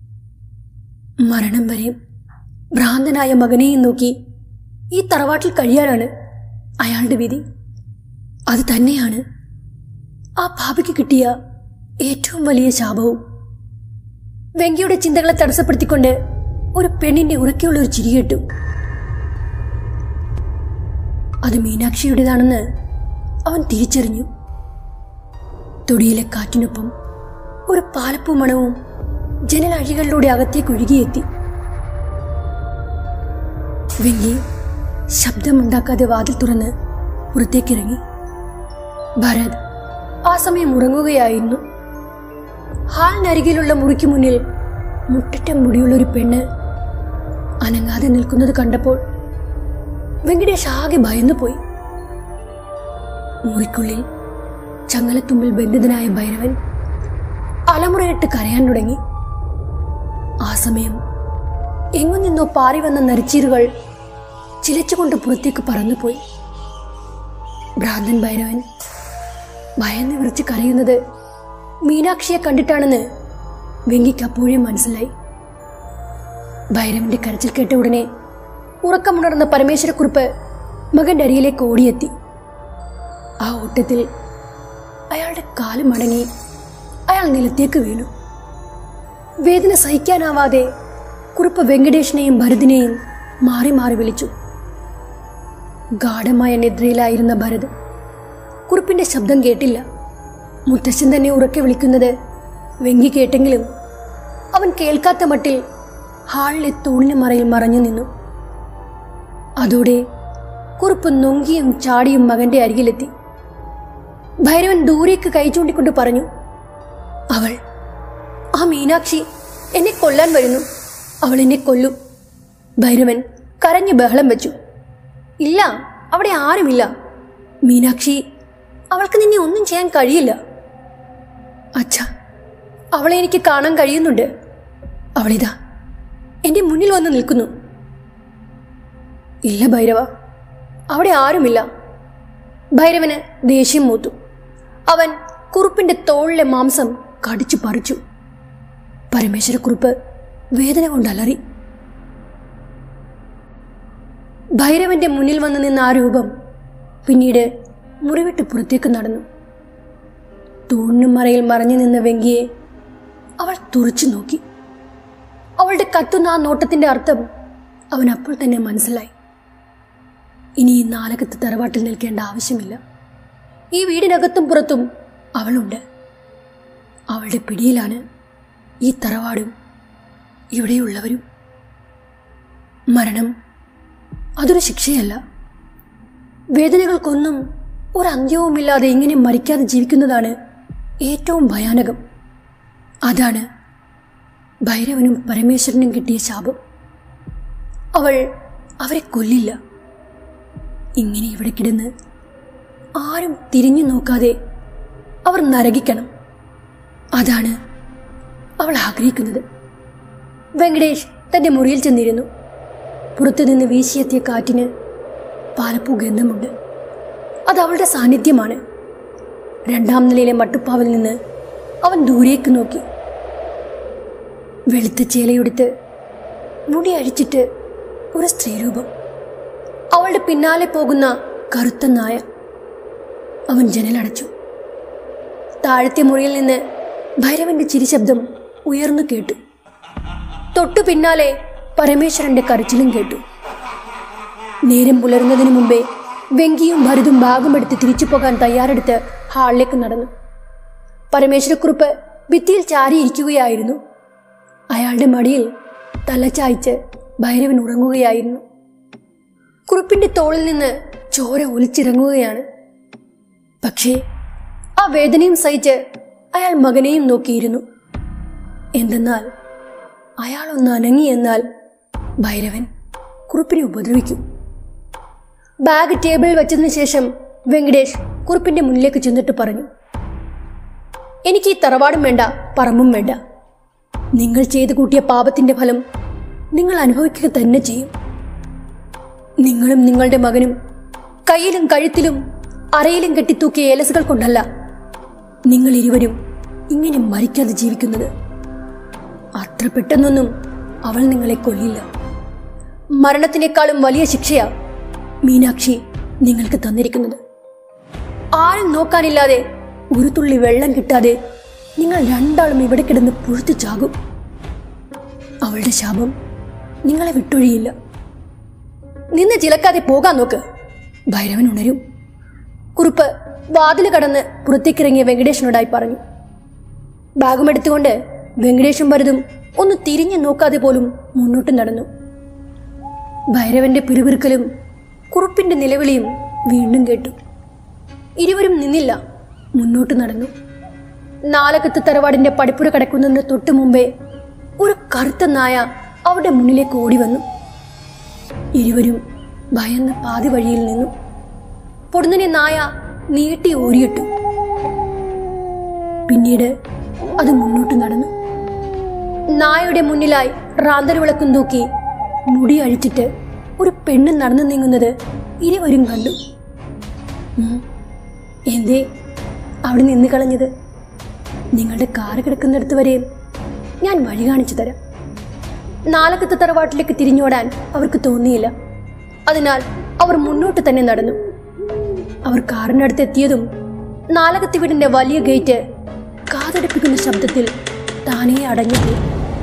മരണം വരെ ഭ്രാന്തനായ മകനെയും നോക്കി ഈ തറവാട്ടിൽ കഴിയാനാണ് അയാളുടെ വിധി അത് തന്നെയാണ് ആ പാപിക്ക് കിട്ടിയ ഏറ്റവും വലിയ ശാപവും വെങ്കിയുടെ ചിന്തകളെ തടസ്സപ്പെടുത്തിക്കൊണ്ട് ഒരു പെണ്ണിന്റെ ഉറക്കെയുള്ള ഒരു ചിരി കേട്ടു അത് മീനാക്ഷിയുടേതാണെന്ന് അവൻ തിരിച്ചറിഞ്ഞു തൊടിയിലെ കാറ്റിനൊപ്പം ഒരു പാലപ്പൂ മണവും ജനലഴികളിലൂടെ അകത്തേക്ക് ഒഴുകിയെത്തി വെങ്കി ശബ്ദമുണ്ടാക്കാതെ വാതിൽ തുറന്ന് പുറത്തേക്കിറങ്ങി ഭരത് ആ സമയം ഉറങ്ങുകയായിരുന്നു ഹാളിനരികിലുള്ള മുറിക്ക് മുന്നിൽ മുട്ടറ്റം മുടിയുള്ള ഒരു പെണ്ണ് അനങ്ങാതെ നിൽക്കുന്നത് കണ്ടപ്പോൾ വെങ്കടേഷ് ആകെ ഭയന്നുപോയി മുറിക്കുള്ളിൽ ചങ്ങലത്തുമ്പിൽ ബന്ധിതനായ ഭൈരവൻ അലമുറയിട്ട് കരയാൻ തുടങ്ങി ആ സമയം എങ്ങു നിന്നോ പാറി വന്ന നരിച്ചീറുകൾ ചിലച്ചുകൊണ്ട് പുറത്തേക്ക് പറന്നുപോയി ഭ്രാന്തൻ ഭൈരവൻ ഭയന്ന് വിറച്ച് കരയുന്നത് മീനാക്ഷിയെ കണ്ടിട്ടാണെന്ന് വെങ്കിക്ക് അപ്പോഴേ മനസ്സിലായി ഭൈരവന്റെ കരച്ചിൽ കേട്ട ഉടനെ ഉറക്കമുണർന്ന പരമേശ്വരക്കുറിപ്പ് മകന്റെ അരിയിലേക്ക് ഓടിയെത്തി ആ ഓട്ടത്തിൽ അയാളുടെ കാല് മടങ്ങി അയാൾ നിലത്തേക്ക് വീണു വേദന സഹിക്കാനാവാതെ കുറുപ്പ് വെങ്കടേഷിനെയും ഭരതിനെയും മാറി മാറി വിളിച്ചു ഗാഠമായ നിദ്രയിലായിരുന്ന ഭരത് കുറുപ്പിന്റെ ശബ്ദം കേട്ടില്ല മുത്തശ്ശൻ തന്നെ ഉറക്കെ വിളിക്കുന്നത് വെങ്കി കേട്ടെങ്കിലും അവൻ കേൾക്കാത്ത മട്ടിൽ ഹാളിലെ തൂണിന് മറയിൽ മറഞ്ഞു നിന്നു അതോടെ കുറുപ്പ് നൊങ്കിയും ചാടിയും മകന്റെ അരികിലെത്തി ഭൈരവൻ ദൂരേക്ക് കൈ ചൂണ്ടിക്കൊണ്ട് പറഞ്ഞു അവൾ ആ മീനാക്ഷി എന്നെ കൊല്ലാൻ വരുന്നു അവൾ എന്നെ കൊല്ലും ഭൈരവൻ കരഞ്ഞു ബഹളം വെച്ചു ഇല്ല അവിടെ ആരുമില്ല മീനാക്ഷി അവൾക്ക് നിന്നെ ഒന്നും ചെയ്യാൻ കഴിയില്ല അച്ഛ അവളെ എനിക്ക് കാണാൻ കഴിയുന്നുണ്ട് അവളിതാ എന്റെ മുന്നിൽ വന്ന് നിൽക്കുന്നു ഇല്ല ഭൈരവ അവിടെ ആരുമില്ല ഭൈരവന് ദേഷ്യം മൂത്തു അവൻ കുറുപ്പിന്റെ തോളിലെ മാംസം കടിച്ചു പറിച്ചു പരമേശ്വരക്കുറുപ്പ് വേദന കൊണ്ട് അലറി ഭൈരവന്റെ മുന്നിൽ വന്നു നിന്ന ആ രൂപം പിന്നീട് മുറിവിട്ട് പുറത്തേക്ക് നടന്നു തൂണിനും മറയിൽ മറഞ്ഞു നിന്ന വെങ്കിയെ അവൾ തുറച്ചു നോക്കി അവളുടെ കത്തുന്ന ആ നോട്ടത്തിന്റെ അർത്ഥം അവൻ അപ്പോൾ തന്നെ മനസ്സിലായി ഇനി ഈ നാലകത്ത് തറവാട്ടിൽ നിൽക്കേണ്ട ആവശ്യമില്ല ഈ വീടിനകത്തും പുറത്തും അവളുണ്ട് അവളുടെ പിടിയിലാണ് ഈ തറവാടും ഇവിടെയുള്ളവരും മരണം അതൊരു ശിക്ഷയല്ല വേദനകൾക്കൊന്നും ഒരു അന്ത്യവുമില്ലാതെ ഇങ്ങനെ മരിക്കാതെ ജീവിക്കുന്നതാണ് ഏറ്റവും ഭയാനകം അതാണ് ഭൈരവനും പരമേശ്വരനും കിട്ടിയ ശാപം അവൾ അവരെ കൊല്ലില്ല ഇങ്ങനെ ഇവിടെ കിടന്ന് ആരും തിരിഞ്ഞു നോക്കാതെ അവർ നരകിക്കണം അതാണ് അവൾ ആഗ്രഹിക്കുന്നത് വെങ്കടേഷ് തന്റെ മുറിയിൽ ചെന്നിരുന്നു പുറത്തുനിന്ന് വീശിയെത്തിയ കാറ്റിന് പാലപ്പൂ ഗന്ധമുണ്ട് അത് അവളുടെ സാന്നിധ്യമാണ് രണ്ടാം നിലയിലെ മട്ടുപ്പാവിൽ നിന്ന് അവൻ ദൂരേക്ക് നോക്കി വെളുത്ത ചേലയെടുത്ത് മുടി അഴിച്ചിട്ട് ഒരു സ്ത്രീരൂപം അവളുടെ പിന്നാലെ പോകുന്ന കറുത്ത നായ അവൻ ജനലടച്ചു താഴത്തെ മുറിയിൽ നിന്ന് ഭൈരവന്റെ ചിരിശബ്ദം ഉയർന്നു കേട്ടു തൊട്ടു പിന്നാലെ പരമേശ്വരന്റെ കരച്ചിലും കേട്ടു നേരം പുലരുന്നതിന് മുമ്പേ വെങ്കിയും ഭരതും ഭാഗമെടുത്ത് തിരിച്ചു പോകാൻ തയ്യാറെടുത്ത് ഹാളിലേക്ക് നടന്നു പരമേശ്വരക്കുറുപ്പ് ഭിത്തിയിൽ ചാരിയിരിക്കുകയായിരുന്നു അയാളുടെ മടിയിൽ തല ചായ്ച്ച് ഭൈരവൻ ഉറങ്ങുകയായിരുന്നു കുറുപ്പിന്റെ തോളിൽ നിന്ന് ചോര ഒലിച്ചിറങ്ങുകയാണ് പക്ഷേ ആ വേദനയും സഹിച്ച് അയാൾ മകനെയും നോക്കിയിരുന്നു എന്തെന്നാൽ അയാൾ ഒന്ന് അനങ്ങി എന്നാൽ ഭൈരവൻ കുറുപ്പിനെ ഉപദ്രവിക്കും ബാഗ് ടേബിളിൽ വെച്ചതിന് ശേഷം വെങ്കടേഷ് കുറുപ്പിന്റെ മുന്നിലേക്ക് ചെന്നിട്ട് പറഞ്ഞു എനിക്ക് ഈ തറവാടും വേണ്ട പറമ്പും വേണ്ട നിങ്ങൾ ചെയ്തു കൂട്ടിയ പാപത്തിന്റെ ഫലം നിങ്ങൾ അനുഭവിക്കുക തന്നെ ചെയ്യും നിങ്ങളും നിങ്ങളുടെ മകനും കയ്യിലും കഴുത്തിലും അറയിലും കെട്ടിത്തൂക്കിയ ഏലസുകൾ കൊണ്ടല്ല നിങ്ങൾ ഇരുവരും ഇങ്ങനെ മരിക്കാതെ ജീവിക്കുന്നത് അത്ര പെട്ടെന്നൊന്നും അവൾ നിങ്ങളെ കൊല്ലില്ല മരണത്തിനേക്കാളും വലിയ ശിക്ഷയാ മീനാക്ഷി നിങ്ങൾക്ക് തന്നിരിക്കുന്നത് ആരും നോക്കാനില്ലാതെ ഒരു തുള്ളി വെള്ളം കിട്ടാതെ നിങ്ങൾ രണ്ടാളും ഇവിടെ കിടന്ന് പുഴുത്തു ചാകും അവളുടെ ശാപം നിങ്ങളെ വിട്ടൊഴിയില്ല നിന്ന് ചിലക്കാതെ പോകാൻ നോക്ക് ഭൈരവൻ ഉണരും കുറുപ്പ് വാതില് കടന്ന് പുറത്തേക്കിറങ്ങിയ വെങ്കടേശനോടായി പറഞ്ഞു ബാഗും എടുത്തുകൊണ്ട് വെങ്കടേഷും ഭരതും ഒന്ന് തിരിഞ്ഞു നോക്കാതെ പോലും മുന്നോട്ട് നടന്നു ഭൈരവന്റെ പിറുപിറുക്കലും കുറുപ്പിന്റെ നിലവിളിയും വീണ്ടും കേട്ടു ഇരുവരും നിന്നില്ല മുന്നോട്ട് നടന്നു നാലകത്ത് തറവാടിന്റെ പടിപ്പുര കടക്കുന്നതിന് തൊട്ടു മുമ്പേ ഒരു കറുത്ത നായ അവരുടെ മുന്നിലേക്ക് ഓടി വന്നു ഇരുവരും ഭയന്ന് പാതി വഴിയിൽ നിന്നു പൊടുന്നനെ നായ നീട്ടി ഓരിയിട്ടു പിന്നീട് അത് മുന്നോട്ട് നടന്നു നായയുടെ മുന്നിലായി റാന്തൽ വിളക്കും തൂക്കി മുടി അഴിച്ചിട്ട് ഒരു പെണ്ണ് നടന്നു നീങ്ങുന്നത് ഇരുവരും കണ്ടു ഉം. എന്തേ അവിടെ നിന്ന് കളഞ്ഞത് നിങ്ങളുടെ കാറ് കിടക്കുന്നിടത്ത് വരെയും ഞാൻ വഴി കാണിച്ചു തരാം നാലക്കത്തെ തറവാട്ടിലേക്ക് തിരിഞ്ഞോടാൻ അവർക്ക് തോന്നിയില്ല അതിനാൽ അവർ മുന്നോട്ട് തന്നെ നടന്നു അവർ കാറിനടുത്ത് എത്തിയതും നാലകത്തെ വീടിന്റെ വലിയ ഗേറ്റ് കാതടപ്പിക്കുന്ന ശബ്ദത്തിൽ താനേ അടഞ്ഞുപോയി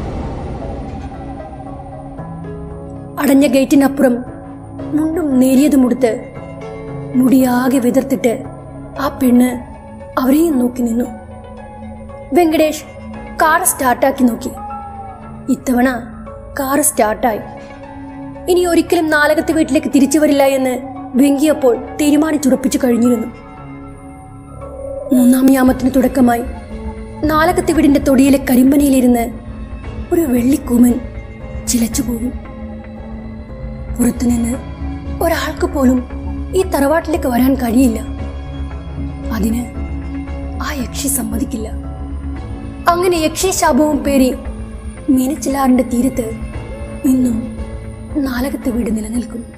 അടഞ്ഞ ഗേറ്റിനപ്പുറം മുണ്ടും നേരിയതുമുടുത്ത് മുടിയാകെ വിതർത്തിട്ട് ആ പെണ്ണ് അവരെയും നോക്കി നിന്നു വെങ്കടേഷ് കാർ സ്റ്റാർട്ടാക്കി നോക്കി ഇത്തവണ കാർ സ്റ്റാർട്ടായി ഇനി ഒരിക്കലും നാലകത്തെ വീട്ടിലേക്ക് തിരിച്ചു വരില്ല എന്ന് വെങ്കിയപ്പോൾ തീരുമാനിച്ചുറപ്പിച്ചു കഴിഞ്ഞിരുന്നു മൂന്നാം യാമത്തിന് തുടക്കമായി നാലകത്തെ വീടിന്റെ തൊടിയിലെ കരിമ്പനയിലിരുന്ന് ഒരു വെള്ളിക്കൂമൻ ചിലച്ചു പോകും പുറത്തുനിന്ന് ഒരാൾക്ക് പോലും ഈ തറവാട്ടിലേക്ക് വരാൻ കഴിയില്ല അതിന് ആ യക്ഷി സമ്മതിക്കില്ല അങ്ങനെ യക്ഷി ശാപവും പേറി മീനച്ചിലാറിന്റെ തീരത്ത് ഇന്നും നാലകത്തെ വീട് നിലനിൽക്കുന്നു